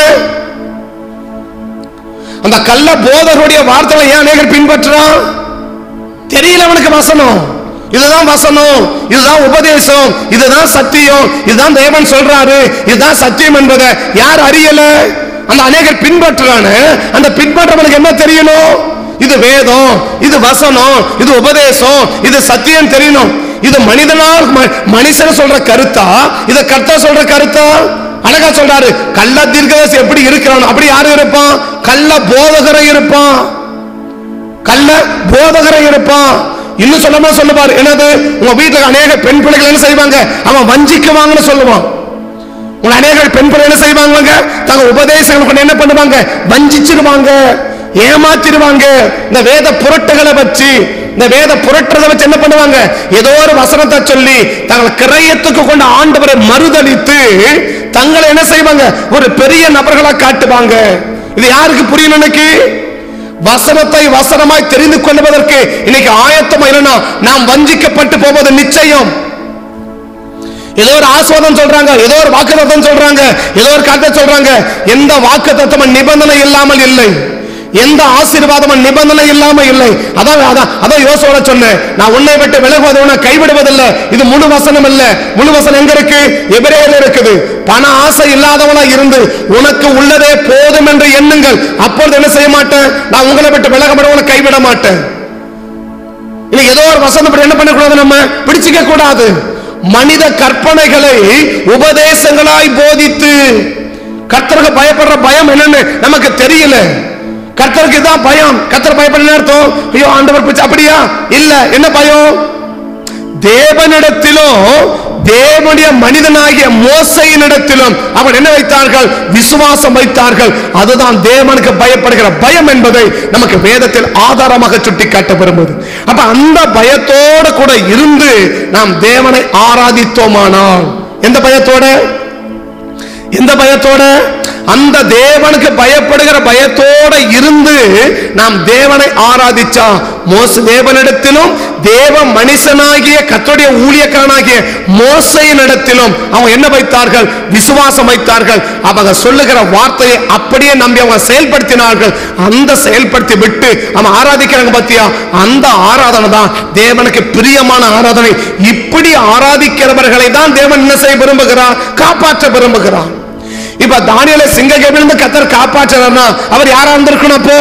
அந்த கள்ள போதருடைய வார்த்தைகளை ஏன் அநேகர் பின்பற்றுறான் தெரியல அவனுக்கு வசனம் இதுதான் வசனம் இதுதான் உபதேசம் இதுதான் சத்தியம் இதுதான் தேவன் சொல்றாரு இதுதான் சத்தியம் என்பதை யார் அறியல அந்த அநேகர் பின்பற்றுறானு அந்த பின்பற்றவனுக்கு என்ன தெரியணும் இது வேதம் இது வசனம் இது உபதேசம் இது சத்தியம் தெரியணும் இது மனிதனால் ம- மனுஷன் சொல்ற கருத்தா இது கர்த்தா சொல்ற கருத்தா அழகா சொல்றாரு கள்ள தீர்க்கதரிசி எப்படி இருக்கிறான் அப்படி யாரு இருப்பான் கள்ள போதகரை இருப்பான் கள்ள போதகரை இருப்பான் இன்னும் சொல்லாம சொல்லுவார் என்னது உங்க வீட்டுல அநேக பெண் பிள்ளைகள் என்ன செய்வாங்க அவன் வஞ்சிக்குவாங்கன்னு சொல்லுவான் உங்க அநேக பெண் பிள்ளை என்ன செய்வாங்க தங்க உபதேசங்களை கொண்டு என்ன பண்ணுவாங்க வஞ்சிச்சிருவாங்க ஏமாத்திடுவாங்க இந்த வேத புரட்டுகளை வச்சு இந்த வேத புரட்டுறதை வச்சு என்ன பண்ணுவாங்க ஏதோ ஒரு வசனத்தை சொல்லி தங்கள் கிரயத்துக்கு கொண்ட ஆண்டவரை மறுதலித்து தங்களை என்ன செய்வாங்க ஒரு பெரிய நபர்களா காட்டுவாங்க இது யாருக்கு புரியணும் இன்னைக்கு வசனத்தை வசனமாய் தெரிந்து கொள்வதற்கு இன்னைக்கு ஆயத்தம் இல்லைன்னா நாம் வஞ்சிக்கப்பட்டு போவது நிச்சயம் ஏதோ ஒரு ஆஸ்வாதம் சொல்றாங்க ஏதோ ஒரு வாக்குத்தத்தம் சொல்றாங்க ஏதோ ஒரு கதை சொல்றாங்க எந்த வாக்குத்தத்தம் நிபந்தனை இல்லாமல் இல்லை எந்த ஆசீர்வாதமும் நிபந்தனை இல்லாம இல்லை அதான் அதான் அதான் யோசோட சொன்னேன் நான் உன்னை விட்டு விலகுவதை உன்னை கைவிடுவதில்லை இது முழு வசனம் இல்ல முழு வசனம் எங்க இருக்கு எபிரேயர்ல இருக்குது பண ஆசை இல்லாதவனா இருந்து உனக்கு உள்ளதே போதும் என்று எண்ணுங்கள் அப்பொழுது என்ன செய்ய மாட்டேன் நான் உங்களை விட்டு விலகப்பட உன்னை கைவிட மாட்டேன் இல்லை ஏதோ ஒரு வசனம் இப்படி என்ன பண்ணக்கூடாது நம்ம பிடிச்சிக்க கூடாது மனித கற்பனைகளை உபதேசங்களாய் போதித்து கர்த்தருக்கு பயப்படுற பயம் என்னன்னு நமக்கு தெரியல கர்த்தருக்கு தான் பயம் கர்த்தர் பயப்படுற அர்த்தம் ஐயோ ஆண்டவர் பிச்சை அப்படியா இல்ல என்ன பயம் தேவனிடத்திலும் தேவனுடைய மனிதனாகிய மோசையினிடத்திலும் அவர் என்ன வைத்தார்கள் விசுவாசம் வைத்தார்கள் அதுதான் தேவனுக்கு பயப்படுகிற பயம் என்பதை நமக்கு வேதத்தில் ஆதாரமாக சுட்டி காட்ட விரும்புது அப்ப அந்த பயத்தோடு கூட இருந்து நாம் தேவனை ஆராதித்தோமானால் எந்த பயத்தோட எந்த பயத்தோட அந்த தேவனுக்கு பயப்படுகிற பயத்தோட இருந்து நாம் தேவனை ஆராதிச்சா மோச தேவனிடத்திலும் தேவ மனுஷனாகிய கத்தோடைய ஊழியக்காரனாகிய மோசையினிடத்திலும் அவங்க என்ன வைத்தார்கள் விசுவாசம் வைத்தார்கள் அவங்க சொல்லுகிற வார்த்தையை அப்படியே நம்பி அவங்க செயல்படுத்தினார்கள் அந்த செயல்படுத்தி விட்டு அவன் ஆராதிக்கிறாங்க பாத்தியா அந்த ஆராதனை தான் தேவனுக்கு பிரியமான ஆராதனை இப்படி ஆராதிக்கிறவர்களை தான் தேவன் என்ன செய்ய விரும்புகிறார் காப்பாற்ற விரும்புகிறார் இப்ப தானியலை சிங்க கேபிலிருந்து கத்தர் காப்பாற்றுறாருன்னா அவர் யாரா இருந்திருக்கணும் அப்போ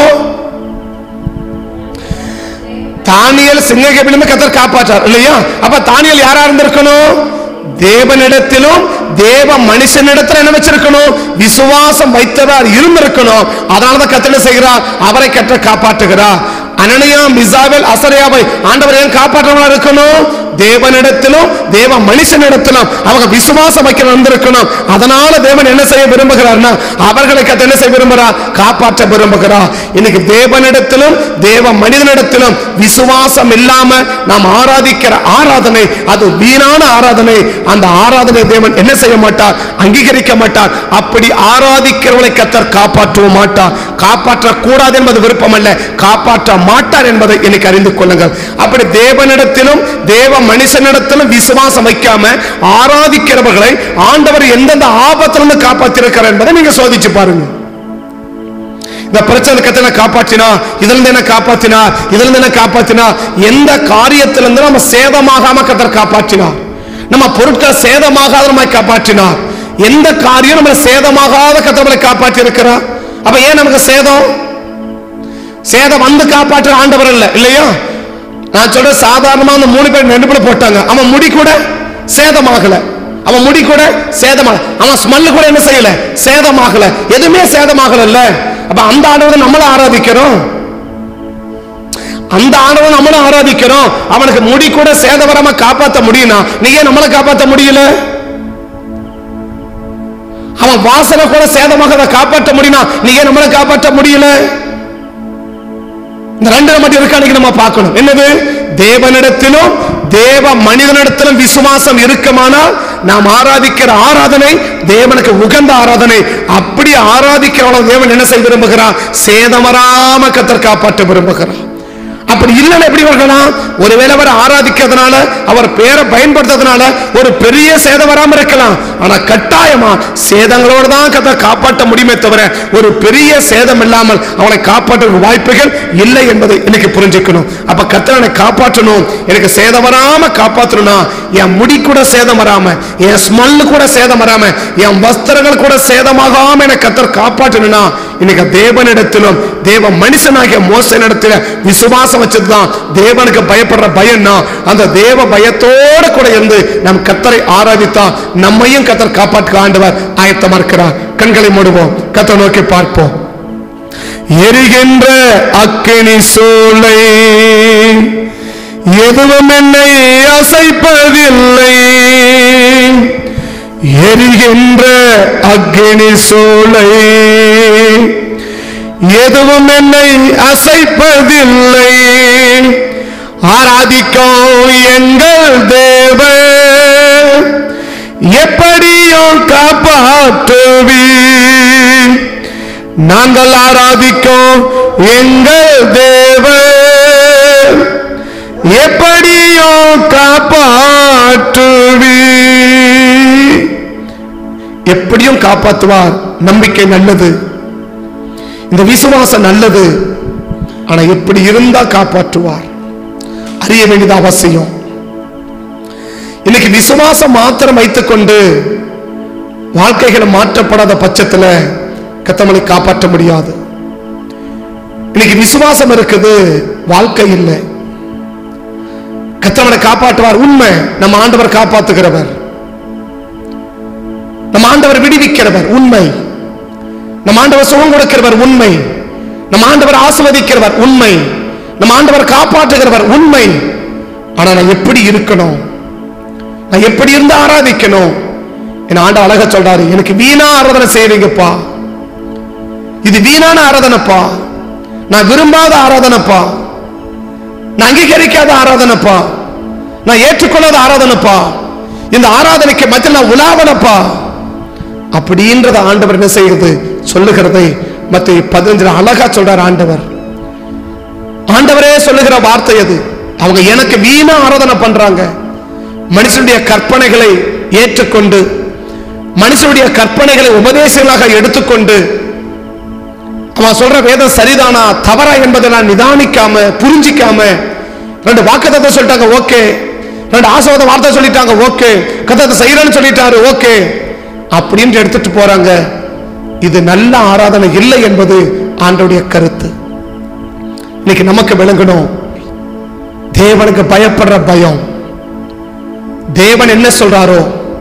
தானியல் சிங்க கேபிலிருந்து கத்தர் காப்பாற்றார் இல்லையா அப்ப தானியல் யாரா இருந்திருக்கணும் தேவனிடத்திலும் தேவ மனுஷனிடத்துல என்ன வச்சிருக்கணும் விசுவாசம் வைத்தவர் இருந்திருக்கணும் அதனாலதான் கத்தர் என்ன செய்கிறார் அவரை கற்ற காப்பாற்றுகிறார் அனனியா மிசாவேல் அசரியாவை ஆண்டவர் ஏன் காப்பாற்றவங்களா இருக்கணும் தேவனிடத்திலும் தேவ மனுஷனிடத்திலும் அவங்க விசுவாசம் வைக்க வந்திருக்கணும் அதனால தேவன் என்ன செய்ய விரும்புகிறார்னா அவர்களை கத்த என்ன செய்ய விரும்புகிறார் காப்பாற்ற விரும்புகிறார் இன்னைக்கு தேவனிடத்திலும் தேவ மனிதனிடத்திலும் விசுவாசம் இல்லாம நாம் ஆராதிக்கிற ஆராதனை அது வீணான ஆராதனை அந்த ஆராதனை தேவன் என்ன செய்ய மாட்டார் அங்கீகரிக்க மாட்டார் அப்படி ஆராதிக்கிறவளை கத்தர் காப்பாற்றவும் மாட்டார் காப்பாற்ற கூடாது என்பது விருப்பம் அல்ல காப்பாற்ற மாட்டார் என்பதை இன்னைக்கு அறிந்து கொள்ளுங்கள் அப்படி தேவனிடத்திலும் தேவ மனுஷனிடத்திலும் விசுவாசம் வைக்காம ஆராதிக்கிறவர்களை ஆண்டவர் எந்தெந்த ஆபத்திலிருந்து காப்பாற்றிருக்கிறார் என்பதை நீங்க சோதிச்சு பாருங்க இந்த பிரச்சனை கத்தனை காப்பாற்றினா இதுல இருந்து என்ன காப்பாற்றினா இதுல இருந்து என்ன காப்பாற்றினா எந்த காரியத்திலிருந்து நம்ம சேதமாகாம கத்தர் காப்பாற்றினார் நம்ம பொருட்கள் சேதமாகாத நம்ம காப்பாற்றினார் எந்த காரியம் நம்ம சேதமாகாத கத்தவரை காப்பாற்றி இருக்கிறார் அப்ப ஏன் நமக்கு சேதம் சேதம் வந்து காப்பாற்ற ஆண்டவர் இல்ல இல்லையா நான் சொல்ற சாதாரணமா அந்த மூணு பேர் நெடுப்புல போட்டாங்க அவன் முடி கூட சேதமாகல அவன் முடி கூட சேதமாக அவன் ஸ்மெல்லு கூட என்ன செய்யல சேதமாகல எதுவுமே சேதமாகல அப்ப அந்த ஆண்டவரை நம்மள ஆராதிக்கிறோம் அந்த ஆண்டவன் நம்மளும் ஆராதிக்கிறோம் அவனுக்கு முடி கூட சேதவரமா காப்பாத்த முடியும்னா நீ ஏன் நம்மளை காப்பாத்த முடியல அவன் வாசனை கூட சேதமாக அதை காப்பாற்ற முடியும்னா நீ ஏன் நம்மளை காப்பாற்ற முடியல இந்த ரெண்டு மட்டும் இருக்கா அன்னைக்கு நம்ம பார்க்கணும் என்னது தேவனிடத்திலும் தேவ மனிதனிடத்திலும் விசுவாசம் இருக்குமானால் நாம் ஆராதிக்கிற ஆராதனை தேவனுக்கு உகந்த ஆராதனை அப்படி ஆராதிக்கிறவன தேவன் என்ன செய்ய விரும்புகிறார் சேதமராம கத்தர் காப்பாற்ற விரும்புகிறார் அப்படி இல்லைன்னு எப்படி வரலாம் ஒருவேளை அவர் ஆராதிக்கிறதுனால அவர் பேரை பயன்படுத்துறதுனால ஒரு பெரிய சேதம் வராம இருக்கலாம் ஆனா கட்டாயமா சேதங்களோடு தான் கதை காப்பாற்ற முடியுமே தவிர ஒரு பெரிய சேதம் இல்லாமல் அவனை காப்பாற்ற வாய்ப்புகள் இல்லை என்பதை இன்னைக்கு புரிஞ்சுக்கணும் அப்ப கத்தரனை காப்பாற்றணும் எனக்கு சேதம் வராம காப்பாற்றணும்னா என் முடி கூட சேதம் வராம என் ஸ்மெல் கூட சேதம் வராம என் வஸ்திரங்கள் கூட சேதமாகாம எனக்கு கத்தர் காப்பாற்றணும்னா இன்னைக்கு தேவனிடத்திலும் தேவ மனுஷனாகிய மோசனிடத்துல விசுவாசம் வச்சதுதான் தேவனுக்கு பயப்படுற பயம்னா அந்த தேவ பயத்தோட கூட இருந்து நம் கத்தரை ஆராதித்தா நம்மையும் கத்தர் காப்பாற்ற ஆண்டவர் ஆயத்தமா இருக்கிறார் கண்களை மூடுவோம் கத்தை நோக்கி பார்ப்போம் எரிகின்ற அக்கினி சூளை எதுவும் என்னை அசைப்பதில்லை எரிகின்ற அக்கினி சூளை எதுவும் என்னை அசைப்பதில்லை ஆராதிக்கும் எங்கள் தேவ எப்படியோ காப்பாற்றுவி நாங்கள் ஆராதிக்கும் எங்கள் தேவ எப்படியோ காப்பாற்றுவி எப்படியும் காப்பாற்றுவார் நம்பிக்கை நல்லது இந்த விசுவாசம் நல்லது ஆனா எப்படி இருந்தா காப்பாற்றுவார் அறிய வேண்டியது அவசியம் இன்னைக்கு விசுவாசம் மாத்திரம் வைத்துக்கொண்டு வாழ்க்கைகள் மாற்றப்படாத பட்சத்துல கத்தமலை காப்பாற்ற முடியாது இன்னைக்கு விசுவாசம் இருக்குது வாழ்க்கை இல்லை கத்தவனை காப்பாற்றுவார் உண்மை நம்ம ஆண்டவர் காப்பாத்துகிறவர் நம்ம ஆண்டவர் விடுவிக்கிறவர் உண்மை நம்ம ஆண்டவர் சுகம் கொடுக்கிறவர் உண்மை நம்ம ஆண்டவர் ஆசிர்வதிக்கிறவர் உண்மை நம்ம ஆண்டவர் காப்பாற்றுகிறவர் உண்மை ஆனா நான் எப்படி இருக்கணும் நான் எப்படி இருந்து ஆராதிக்கணும் என் ஆண்டு அழகா சொல்றாரு எனக்கு வீணா ஆராதனை செய்வீங்கப்பா இது வீணான ஆராதனைப்பா நான் விரும்பாத ஆராதனைப்பா நான் அங்கீகரிக்காத ஆராதனைப்பா நான் ஏற்றுக்கொள்ளாத ஆராதனைப்பா இந்த ஆராதனைக்கு மத்தியில் நான் உலாவனப்பா அப்படின்றத ஆண்டவர் என்ன செய்யுது சொல்லுகிறதை மத்த பதினஞ்சுல அழகா சொல்றார் ஆண்டவர் ஆண்டவரே சொல்லுகிற வார்த்தை அது அவங்க எனக்கு வீணா ஆராதனை பண்றாங்க மனுஷனுடைய கற்பனைகளை ஏற்றுக்கொண்டு மனுஷனுடைய கற்பனைகளை உபதேசங்களாக எடுத்துக்கொண்டு அவன் சொல்ற வேதம் சரிதானா தவறா என்பதை நான் நிதானிக்காம புரிஞ்சிக்காம ரெண்டு வாக்குத்தத்தை சொல்லிட்டாங்க ஓகே ரெண்டு ஆசீர்வாத வார்த்தை சொல்லிட்டாங்க ஓகே கத்தத்தை செய்யறேன்னு சொல்லிட்டாரு ஓகே அப்படின்னு எடுத்துட்டு போறாங்க இது நல்ல ஆராதனை இல்லை என்பது ஆண்டோடைய கருத்து இன்னைக்கு நமக்கு விளங்கணும் தேவனுக்கு பயப்படுற பயம் தேவன் என்ன சொல்றாரோ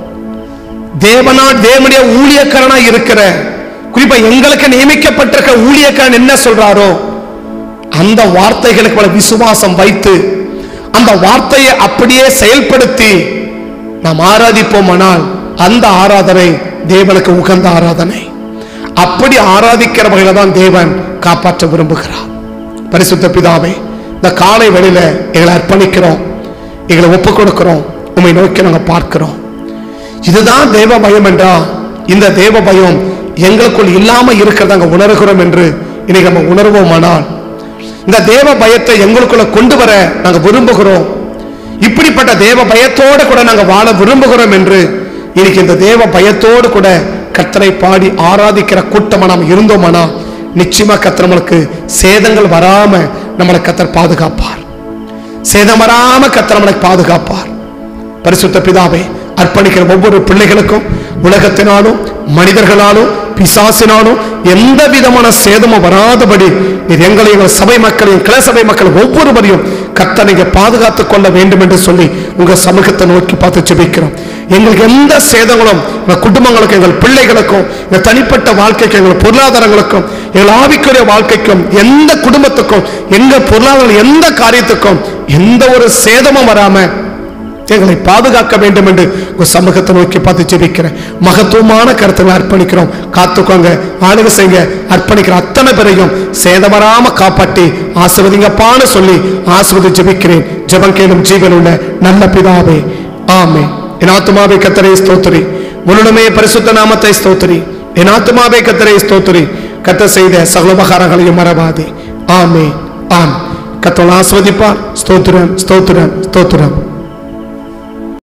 தேவனா தேவனுடைய ஊழியக்காரனா இருக்கிற குறிப்பா எங்களுக்கு நியமிக்கப்பட்டிருக்க ஊழியக்காரன் என்ன சொல்றாரோ அந்த வார்த்தைகளுக்கு மேல விசுவாசம் வைத்து அந்த வார்த்தையை அப்படியே செயல்படுத்தி நாம் ஆராதிப்போமானால் அந்த ஆராதனை தேவனுக்கு உகந்த ஆராதனை அப்படி ஆராதிக்கிறவர்களை தான் தேவன் காப்பாற்ற விரும்புகிறார் பரிசுத்த பிதாவே இந்த காலை வெளியில எங்களை அர்ப்பணிக்கிறோம் எங்களை ஒப்பு கொடுக்கிறோம் உண்மை நோக்கி நாங்கள் பார்க்கிறோம் இதுதான் தேவ பயம் என்றா இந்த தேவ பயம் எங்களுக்குள் இல்லாம இருக்கிறத நாங்கள் உணர்கிறோம் என்று இன்னைக்கு நம்ம உணர்வோமானால் இந்த தேவ பயத்தை எங்களுக்குள்ள கொண்டு வர நாங்கள் விரும்புகிறோம் இப்படிப்பட்ட தேவ பயத்தோடு கூட நாங்கள் வாழ விரும்புகிறோம் என்று இன்னைக்கு இந்த தேவ பயத்தோடு கூட கத்தரை பாடி ஆராதிக்கிற கூட்டமா நாம் இருந்தோமானா நிச்சயமா கத்தர் நம்மளுக்கு சேதங்கள் வராம நம்மளை கத்தர் பாதுகாப்பார் சேதம் வராம கத்தர் நம்மளை பாதுகாப்பார் பரிசுத்த பிதாவே அர்ப்பணிக்கிற ஒவ்வொரு பிள்ளைகளுக்கும் உலகத்தினாலும் மனிதர்களாலும் பிசாசினாலும் எந்த விதமான சேதமும் வராதபடி நீர் எங்களை எங்கள் சபை மக்களையும் கிளை சபை மக்கள் ஒவ்வொருவரையும் கத்த நீங்க பாதுகாத்துக் கொள்ள வேண்டும் என்று சொல்லி உங்க சமூகத்தை நோக்கி பார்த்து ஜெபிக்கிறோம் எங்களுக்கு எந்த சேதங்களும் எங்கள் குடும்பங்களுக்கும் எங்கள் பிள்ளைகளுக்கும் எங்கள் தனிப்பட்ட வாழ்க்கைக்கும் எங்கள் பொருளாதாரங்களுக்கும் எங்கள் ஆவிக்குரிய வாழ்க்கைக்கும் எந்த குடும்பத்துக்கும் எங்க பொருளாதார எந்த காரியத்துக்கும் எந்த ஒரு சேதமும் வராம எங்களை பாதுகாக்க வேண்டும் என்று ஒரு சமூகத்தை நோக்கி பார்த்து ஜெபிக்கிறேன் மகத்துவமான கருத்துக்களை அர்ப்பணிக்கிறோம் காத்துக்கோங்க ஆளுகை செய்ய அர்ப்பணிக்கிற அத்தனை பேரையும் சேதமராம காப்பாற்றி ஆசிர்வதிங்கப்பான்னு சொல்லி ஆசிர்வதி ஜெபிக்கிறேன் ஜெபம் கேளும் ஜீவன் உள்ள நல்ல பிதாவே ஆமே என் ஆத்துமாவை கத்தரை ஸ்தோத்திரி உன்னுடமே பரிசுத்த நாமத்தை ஸ்தோத்திரி என் ஆத்துமாவை கத்தரை ஸ்தோத்திரி கத்த செய்த சகலோபகாரங்களையும் மறவாதே ஆமே ஆம் கத்தோல் ஆஸ்வதிப்பார் ஸ்தோத்திரம் ஸ்தோத்திரம் ஸ்தோத்திரம்